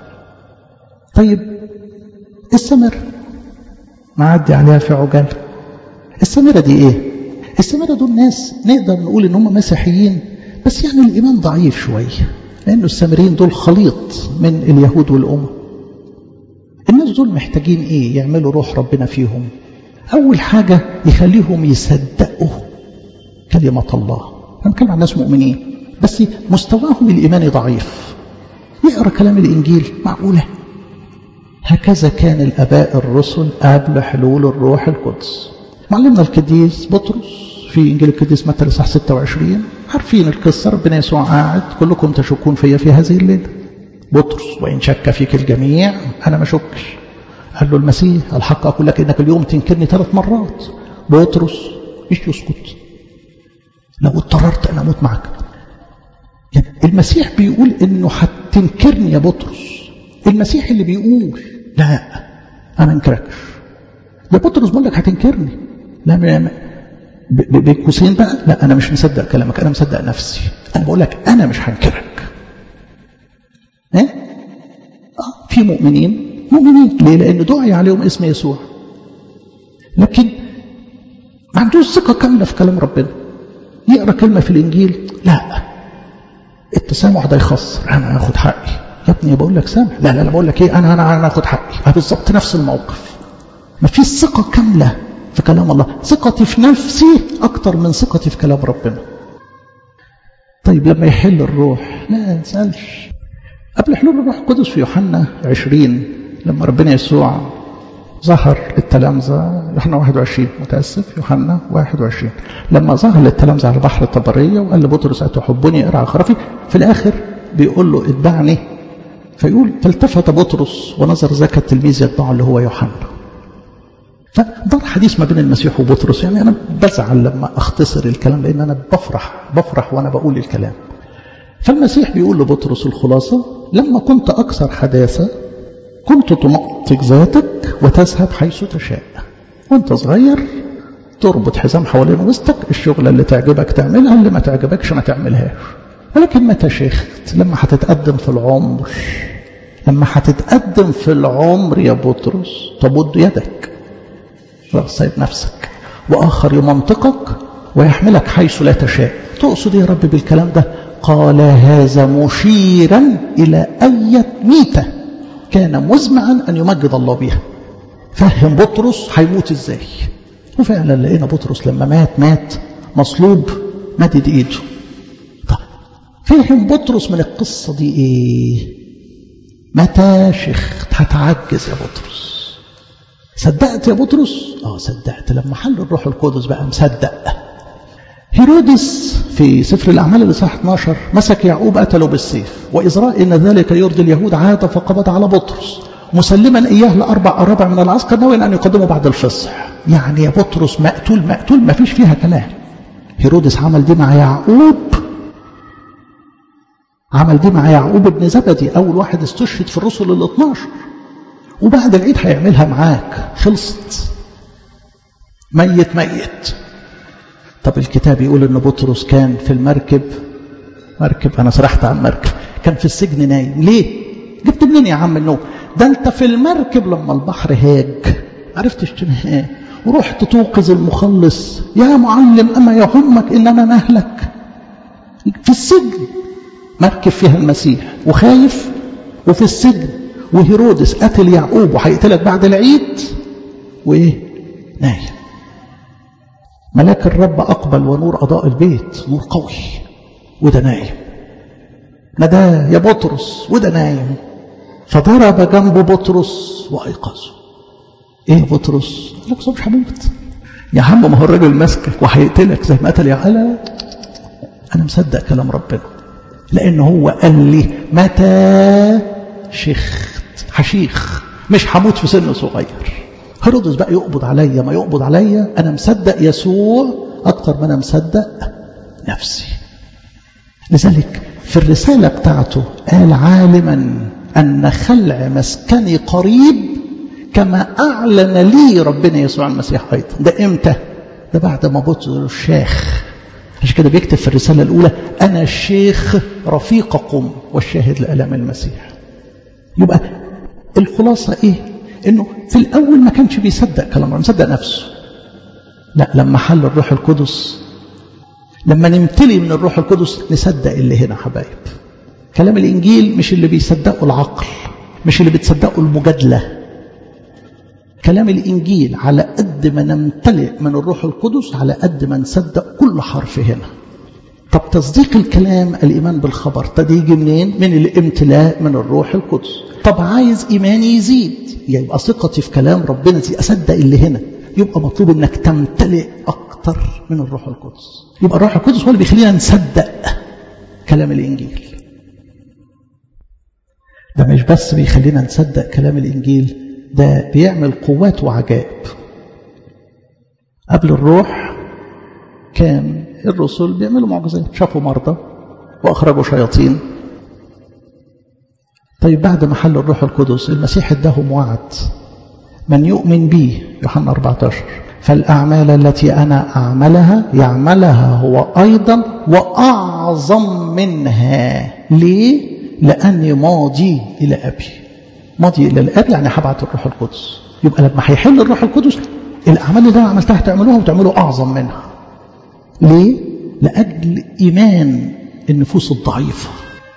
طيب السمر معدي عليها في عجال السمرة دي ايه السمرة دول ناس نقدر نقول ان هم مسيحيين بس يعني الايمان ضعيف شوية لانه السامريين دول خليط من اليهود والامم الناس دول محتاجين ايه يعملوا روح ربنا فيهم اول حاجة يخليهم يصدقوا كلمة الله انا بتكلم عن ناس مؤمنين بس مستواهم الايماني ضعيف يقرا كلام الانجيل معقوله هكذا كان الاباء الرسل قبل حلول الروح القدس معلمنا القديس بطرس في انجيل القديس متى الاصحاح 26 عارفين القصه ربنا يسوع قاعد كلكم تشكون فيا في هذه الليله بطرس وان شك فيك الجميع انا ما شكش قال له المسيح الحق اقول لك انك اليوم تنكرني ثلاث مرات بطرس مش يسكت لو اضطررت انا اموت معك يعني المسيح بيقول انه هتنكرني يا بطرس المسيح اللي بيقول لا انا انكركش يا بطرس بقول لك هتنكرني لا بين قوسين بقى لا انا مش مصدق كلامك انا مصدق نفسي انا بقول لك انا مش هنكرك ها اه في مؤمنين مؤمنين ليه لان دعي عليهم اسم يسوع لكن ما عندوش ثقه كامله في كلام ربنا يقرا كلمه في الانجيل لا التسامح ده يخسر انا هاخد حقي يا ابني بقول لك سامح لا لا لا بقول لك ايه انا انا انا هاخد حقي بالظبط نفس الموقف ما فيش ثقه كامله في كلام الله ثقتي في نفسي اكتر من ثقتي في كلام ربنا طيب لما يحل الروح لا نسالش قبل حلول الروح القدس في يوحنا 20 لما ربنا يسوع ظهر للتلامذة يوحنا 21 متأسف يوحنا 21 لما ظهر للتلامذة على بحر الطبرية وقال لبطرس أتحبني ارعى خرافي في الآخر بيقول له اتبعني فيقول فالتفت بطرس ونظر ذاك التلميذ يتبعه اللي هو يوحنا فدار حديث ما بين المسيح وبطرس يعني أنا بزعل لما أختصر الكلام لأن أنا بفرح بفرح وأنا بقول الكلام فالمسيح بيقول لبطرس الخلاصة لما كنت أكثر حداثة كنت تمطق ذاتك وتذهب حيث تشاء وانت صغير تربط حزام حوالين وسطك الشغلة اللي تعجبك تعملها اللي ما تعجبكش ما تعملهاش ولكن متى شيخت لما هتتقدم في العمر لما هتتقدم في العمر يا بطرس تمد يدك صيد نفسك وآخر يمنطقك ويحملك حيث لا تشاء تقصد يا رب بالكلام ده قال هذا مشيرا إلى أية ميتة كان مزمعا أن يمجد الله بها فهم بطرس هيموت ازاي وفعلا لقينا بطرس لما مات مات مصلوب مدد ايده طب فهم بطرس من القصة دي ايه متى شخت هتعجز يا بطرس صدقت يا بطرس اه صدقت لما حل الروح القدس بقى مصدق هيرودس في سفر الأعمال الإصحاح 12 مسك يعقوب قتله بالسيف وإزراء إن ذلك يرضي اليهود عاد فقبض على بطرس مسلما إياه لأربع أرابع من العسكر ناويا أن يقدمه بعد الفصح يعني يا بطرس مقتول مقتول ما فيش فيها كلام هيرودس عمل دي مع يعقوب عمل دي مع يعقوب ابن زبدي أول واحد استشهد في الرسل ال 12 وبعد العيد هيعملها معاك خلصت ميت ميت طب الكتاب يقول ان بطرس كان في المركب مركب انا سرحت عن مركب كان في السجن نايم ليه جبت منين يا عم النوم ده انت في المركب لما البحر هاج عرفتش تنام ورحت توقظ المخلص يا معلم اما يهمك ان انا نهلك في السجن مركب فيها المسيح وخايف وفي السجن وهيرودس قتل يعقوب وهيقتلك بعد العيد وايه نايم ملاك الرب أقبل ونور أضاء البيت نور قوي وده نايم ناداه يا بطرس وده نايم فضرب جنب بطرس وأيقظه إيه يا بطرس؟ قال لك مش هموت يا عم ما هو الراجل ماسكك وهيقتلك زي ما قتل يا على أنا مصدق كلام ربنا لأن هو قال لي متى شخت هشيخ مش هموت في سن صغير هيرودس بقى يقبض عليا ما يقبض عليا أنا مصدق يسوع أكتر ما أنا مصدق نفسي لذلك في الرسالة بتاعته قال عالما أن خلع مسكني قريب كما أعلن لي ربنا يسوع المسيح أيضا ده إمتى؟ ده بعد ما بطرس شاخ عشان كده بيكتب في الرسالة الأولى أنا الشيخ رفيقكم والشاهد لألام المسيح يبقى الخلاصة إيه؟ إنه في الأول ما كانش بيصدق كلام مصدق نفسه لا لما حل الروح القدس لما نمتلي من الروح القدس نصدق اللي هنا حبايب كلام الإنجيل مش اللي بيصدقه العقل مش اللي بتصدقه المجادلة كلام الإنجيل على قد ما نمتلئ من الروح القدس على قد ما نصدق كل حرف هنا طب تصديق الكلام الإيمان بالخبر ده يجي منين؟ من الامتلاء من الروح القدس طب عايز إيماني يزيد يبقى ثقتي في كلام ربنا زي أصدق اللي هنا يبقى مطلوب انك تمتلئ أكتر من الروح القدس يبقى الروح القدس هو اللي بيخلينا نصدق كلام الإنجيل ده مش بس بيخلينا نصدق كلام الإنجيل ده بيعمل قوات وعجائب قبل الروح كان الرسل بيعملوا معجزات شافوا مرضى وأخرجوا شياطين طيب بعد ما حل الروح القدس المسيح اداهم وعد من يؤمن بي يوحنا 14 فالأعمال التي أنا أعملها يعملها هو أيضا وأعظم منها ليه؟ لأني ماضي إلى أبي ماضي إلى الأب يعني هبعت الروح القدس يبقى لما هيحل الروح القدس الأعمال اللي أنا عملتها تعملوها وتعملوا أعظم منها ليه؟ لأجل إيمان النفوس الضعيفة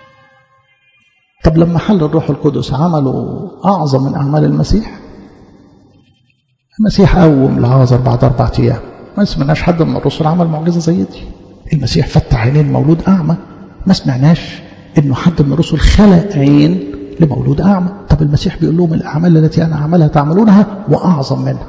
طب لما حل الروح القدس عملوا أعظم من أعمال المسيح المسيح قوم العازر بعد أربعة أيام ما سمعناش حد من الرسل عمل معجزة زي دي المسيح فتح عينين مولود أعمى ما سمعناش إنه حد من الرسل خلق عين لمولود أعمى طب المسيح بيقول لهم الأعمال التي أنا أعملها تعملونها وأعظم منها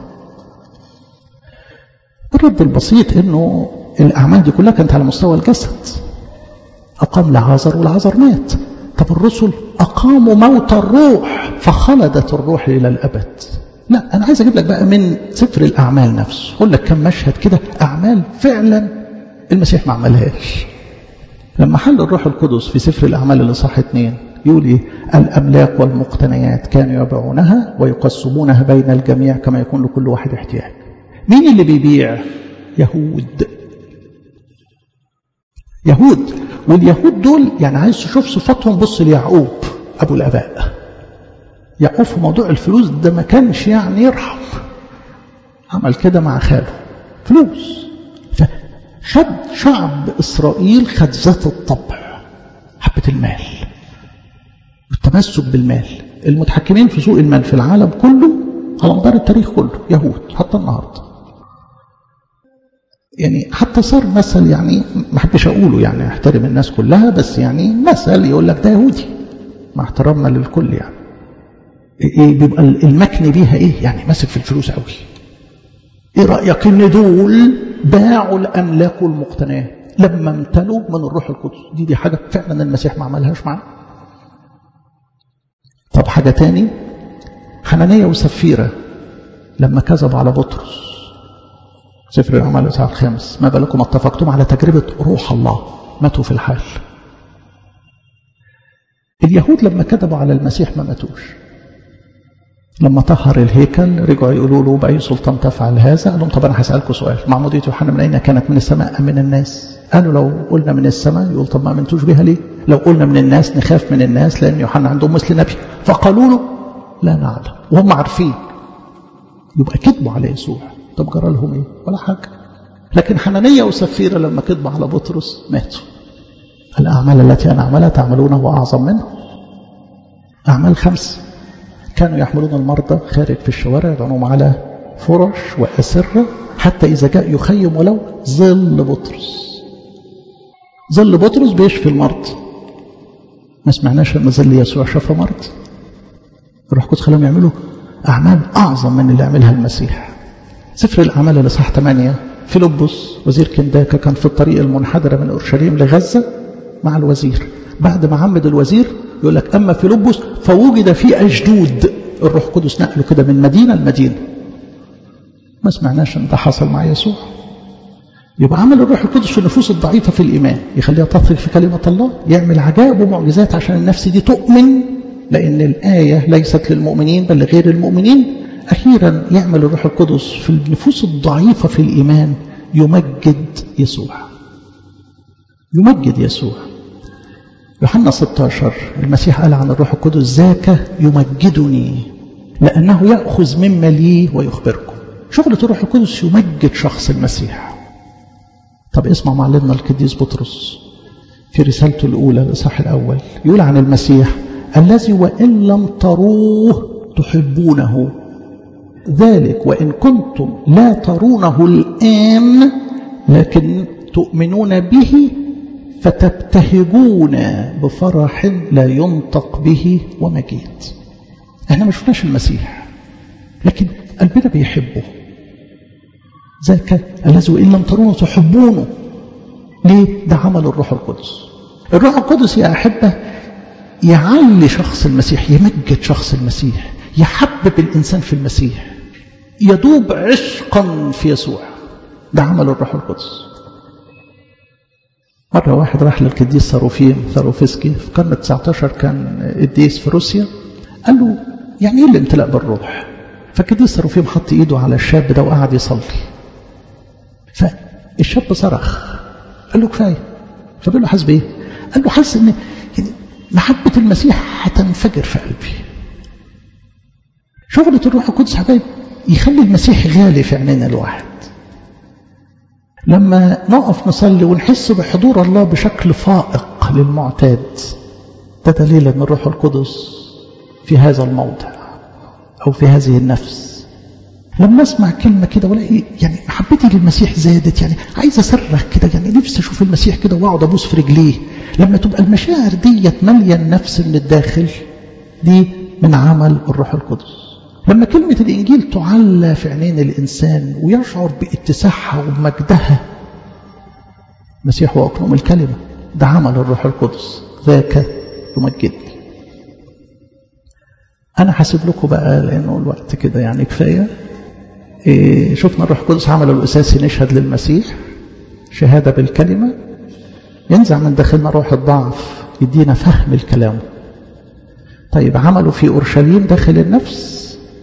الرد البسيط إنه الأعمال دي كلها كانت على مستوى الجسد أقام لعازر والعازر مات طب الرسل أقاموا موت الروح فخلدت الروح إلى الأبد لا أنا عايز أجيب لك بقى من سفر الأعمال نفسه أقول لك كم مشهد كده أعمال فعلا المسيح ما عملهاش لما حل الروح القدس في سفر الأعمال اللي صح اتنين يقول إيه الأملاك والمقتنيات كانوا يبيعونها ويقسمونها بين الجميع كما يكون لكل واحد احتياج مين اللي بيبيع يهود يهود واليهود دول يعني عايز تشوف صفاتهم بص ليعقوب أبو الآباء يعقوب في موضوع الفلوس ده ما كانش يعني يرحم عمل كده مع خاله فلوس فخد شعب إسرائيل خد ذات الطبع حبة المال والتمسك بالمال المتحكمين في سوق المال في العالم كله على مدار التاريخ كله يهود حتى النهارده يعني حتى صار مثل يعني ما احبش اقوله يعني احترم الناس كلها بس يعني مثل يقول لك ده يهودي مع احترامنا للكل يعني ايه بيبقى المكن بيها ايه يعني ماسك في الفلوس قوي ايه رايك ان دول باعوا الاملاك والمقتنيات لما امتلوا من الروح القدس دي دي حاجه فعلا المسيح ما عملهاش معاه طب حاجه تاني حنانيه وسفيره لما كذبوا على بطرس سفر الأعمال الإصحاح الخامس ما بالكم اتفقتم على تجربة روح الله ماتوا في الحال اليهود لما كذبوا على المسيح ما ماتوش لما طهر الهيكل رجعوا يقولوا له بأي سلطان تفعل هذا قال لهم طب أنا هسألكم سؤال معمودية يوحنا من أين كانت من السماء أم من الناس قالوا لو قلنا من السماء يقول طب ما أمنتوش بها ليه لو قلنا من الناس نخاف من الناس لأن يوحنا عندهم مثل نبي فقالوا له لا نعلم وهم عارفين يبقى كذبوا على يسوع طب جرى لهم ايه ولا حاجه لكن حنانيه وسفيره لما كذبوا على بطرس ماتوا الاعمال التي انا اعملها تعملونها واعظم منها اعمال خمسه كانوا يحملون المرضى خارج في الشوارع يدعونهم على فرش واسره حتى اذا جاء يخيم ولو ظل بطرس ظل بطرس بيشفي المرض ما سمعناش ان ظل يسوع شفى مرض الروح القدس خلاهم يعملوا اعمال اعظم من اللي عملها المسيح سفر الأعمال الإصحاح 8 فيلبس وزير كنداكا كان في الطريق المنحدرة من أورشليم لغزة مع الوزير بعد ما عمد الوزير يقول لك أما فيلبس فوجد في أجدود الروح القدس نقله كده من مدينة لمدينة ما سمعناش ان ده حصل مع يسوع يبقى عمل الروح القدس في النفوس الضعيفة في الإيمان يخليها تثق في كلمة الله يعمل عجائب ومعجزات عشان النفس دي تؤمن لأن الآية ليست للمؤمنين بل لغير المؤمنين أخيرا يعمل الروح القدس في النفوس الضعيفة في الإيمان يمجد يسوع يمجد يسوع يوحنا 16 المسيح قال عن الروح القدس ذاك يمجدني لأنه يأخذ مما لي ويخبركم شغلة الروح القدس يمجد شخص المسيح طب اسمع معلمنا القديس بطرس في رسالته الأولى الإصحاح الأول يقول عن المسيح الذي وإن لم تروه تحبونه ذلك وإن كنتم لا ترونه الآن لكن تؤمنون به فتبتهجون بفرح لا ينطق به ومجيد احنا ما شفناش المسيح لكن قلبنا بيحبه ذاك الذي وإن لم ترونه تحبونه ليه ده عمل الروح القدس الروح القدس يا أحبة يعلي شخص المسيح يمجد شخص المسيح يحبب الإنسان في المسيح يدوب عشقا في يسوع ده عمل الروح القدس مرة واحد راح للقديس صاروفيم صاروفسكي في القرن 19 كان قديس في روسيا قال له يعني ايه الامتلاء بالروح فالقديس صاروفيم حط ايده على الشاب ده وقعد يصلي فالشاب صرخ قال له كفايه فبيقول له حاسس بايه؟ قال له حاسس ان يعني محبه المسيح هتنفجر في قلبي شغلة الروح القدس حبايب يخلي المسيح غالي في عينينا الواحد لما نقف نصلي ونحس بحضور الله بشكل فائق للمعتاد ده دليل ان الروح القدس في هذا الموضع او في هذه النفس لما اسمع كلمة كده ولاقي يعني محبتي للمسيح زادت يعني عايز اصرخ كده يعني نفسي اشوف المسيح كده واقعد ابوس في رجليه لما تبقى المشاعر ديت مالية النفس من الداخل دي من عمل الروح القدس لما كلمة الإنجيل تعلى في عينين الإنسان ويشعر باتساعها ومجدها المسيح هو أقنوم الكلمة ده عمل الروح القدس ذاك يمجدني أنا حاسب لكم بقى لأنه الوقت كده يعني كفاية إيه شفنا الروح القدس عمله الأساسي نشهد للمسيح شهادة بالكلمة ينزع من داخلنا روح الضعف يدينا فهم الكلام طيب عمله في أورشليم داخل النفس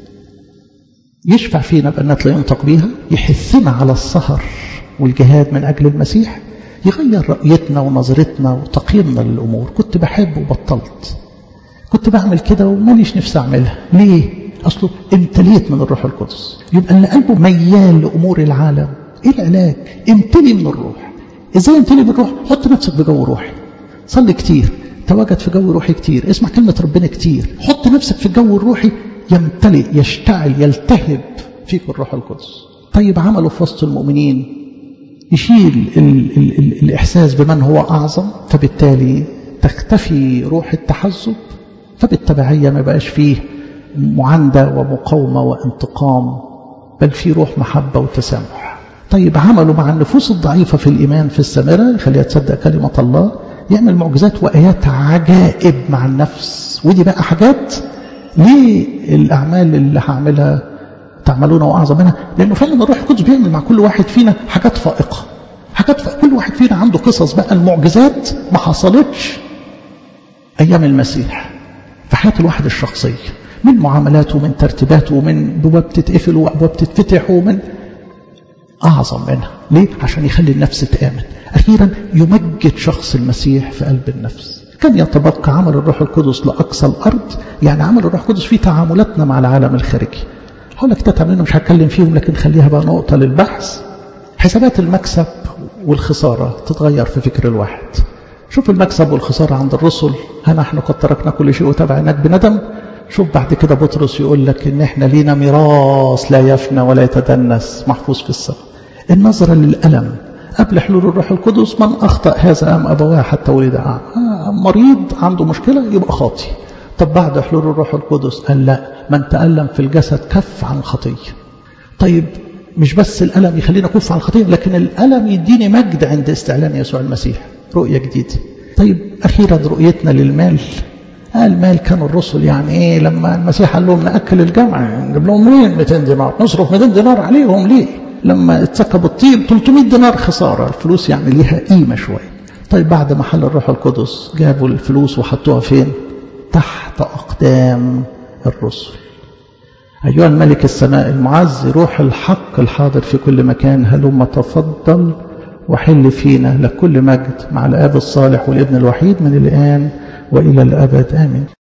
يشفع فينا بأنات لا ينطق بيها يحثنا على السهر والجهاد من أجل المسيح يغير رأيتنا ونظرتنا وتقييمنا للأمور كنت بحب وبطلت كنت بعمل كده وماليش نفسي أعملها ليه؟ أصله امتليت من الروح القدس يبقى اللي قلبه ميال لأمور العالم إيه العلاج؟ امتلي من الروح إزاي امتلي بالروح؟ حط نفسك بجو روحي صلي كتير تواجد في جو روحي كتير اسمع كلمة ربنا كتير حط نفسك في الجو الروحي يمتلئ يشتعل يلتهب فيك الروح القدس طيب عمله في وسط المؤمنين يشيل ال ال ال الإحساس بمن هو أعظم فبالتالي تختفي روح التحزب فبالتبعية ما بقاش فيه معاندة ومقاومة وانتقام بل في روح محبة وتسامح طيب عمله مع النفوس الضعيفة في الإيمان في السامرة خليها تصدق كلمة الله يعمل معجزات وآيات عجائب مع النفس ودي بقى حاجات ليه الأعمال اللي هعملها تعملون وأعظم منها لأنه فعلا الروح القدس بيعمل مع كل واحد فينا حاجات فائقة حاجات فائقة. كل واحد فينا عنده قصص بقى المعجزات ما حصلتش أيام المسيح في حياة الواحد الشخصية من معاملاته ومن ترتيباته ومن بواب تتقفل وأبواب تتفتح ومن أعظم منها ليه؟ عشان يخلي النفس تآمن أخيرا يمجد شخص المسيح في قلب النفس كان يتبقى عمل الروح القدس لأقصى الأرض يعني عمل الروح القدس في تعاملاتنا مع العالم الخارجي هقول لك تتعب منه مش هتكلم فيهم لكن خليها بقى نقطة للبحث حسابات المكسب والخسارة تتغير في فكر الواحد شوف المكسب والخسارة عند الرسل ها نحن قد تركنا كل شيء وتبعناك بندم شوف بعد كده بطرس يقول لك ان احنا لينا ميراث لا يفنى ولا يتدنس محفوظ في السماء النظرة للألم قبل حلول الروح القدس من أخطأ هذا أم أبواه حتى ولد أعمى آه مريض عنده مشكلة يبقى خاطي طب بعد حلول الروح القدس قال لا من تألم في الجسد كف عن الخطية طيب مش بس الألم يخلينا كف عن الخطية لكن الألم يديني مجد عند استعلان يسوع المسيح رؤية جديدة طيب أخيرا رؤيتنا للمال المال كان الرسل يعني ايه لما المسيح قال لهم ناكل الجمع نجيب لهم منين 200 دينار نصرف 200 دينار عليهم ليه لما اتسكب الطيب 300 دينار خساره الفلوس يعني ليها قيمه شويه طيب بعد ما حل الروح القدس جابوا الفلوس وحطوها فين تحت اقدام الرسل ايها الملك السماء المعز روح الحق الحاضر في كل مكان هلم تفضل وحل فينا لكل مجد مع الاب الصالح والابن الوحيد من الان والى الابد امين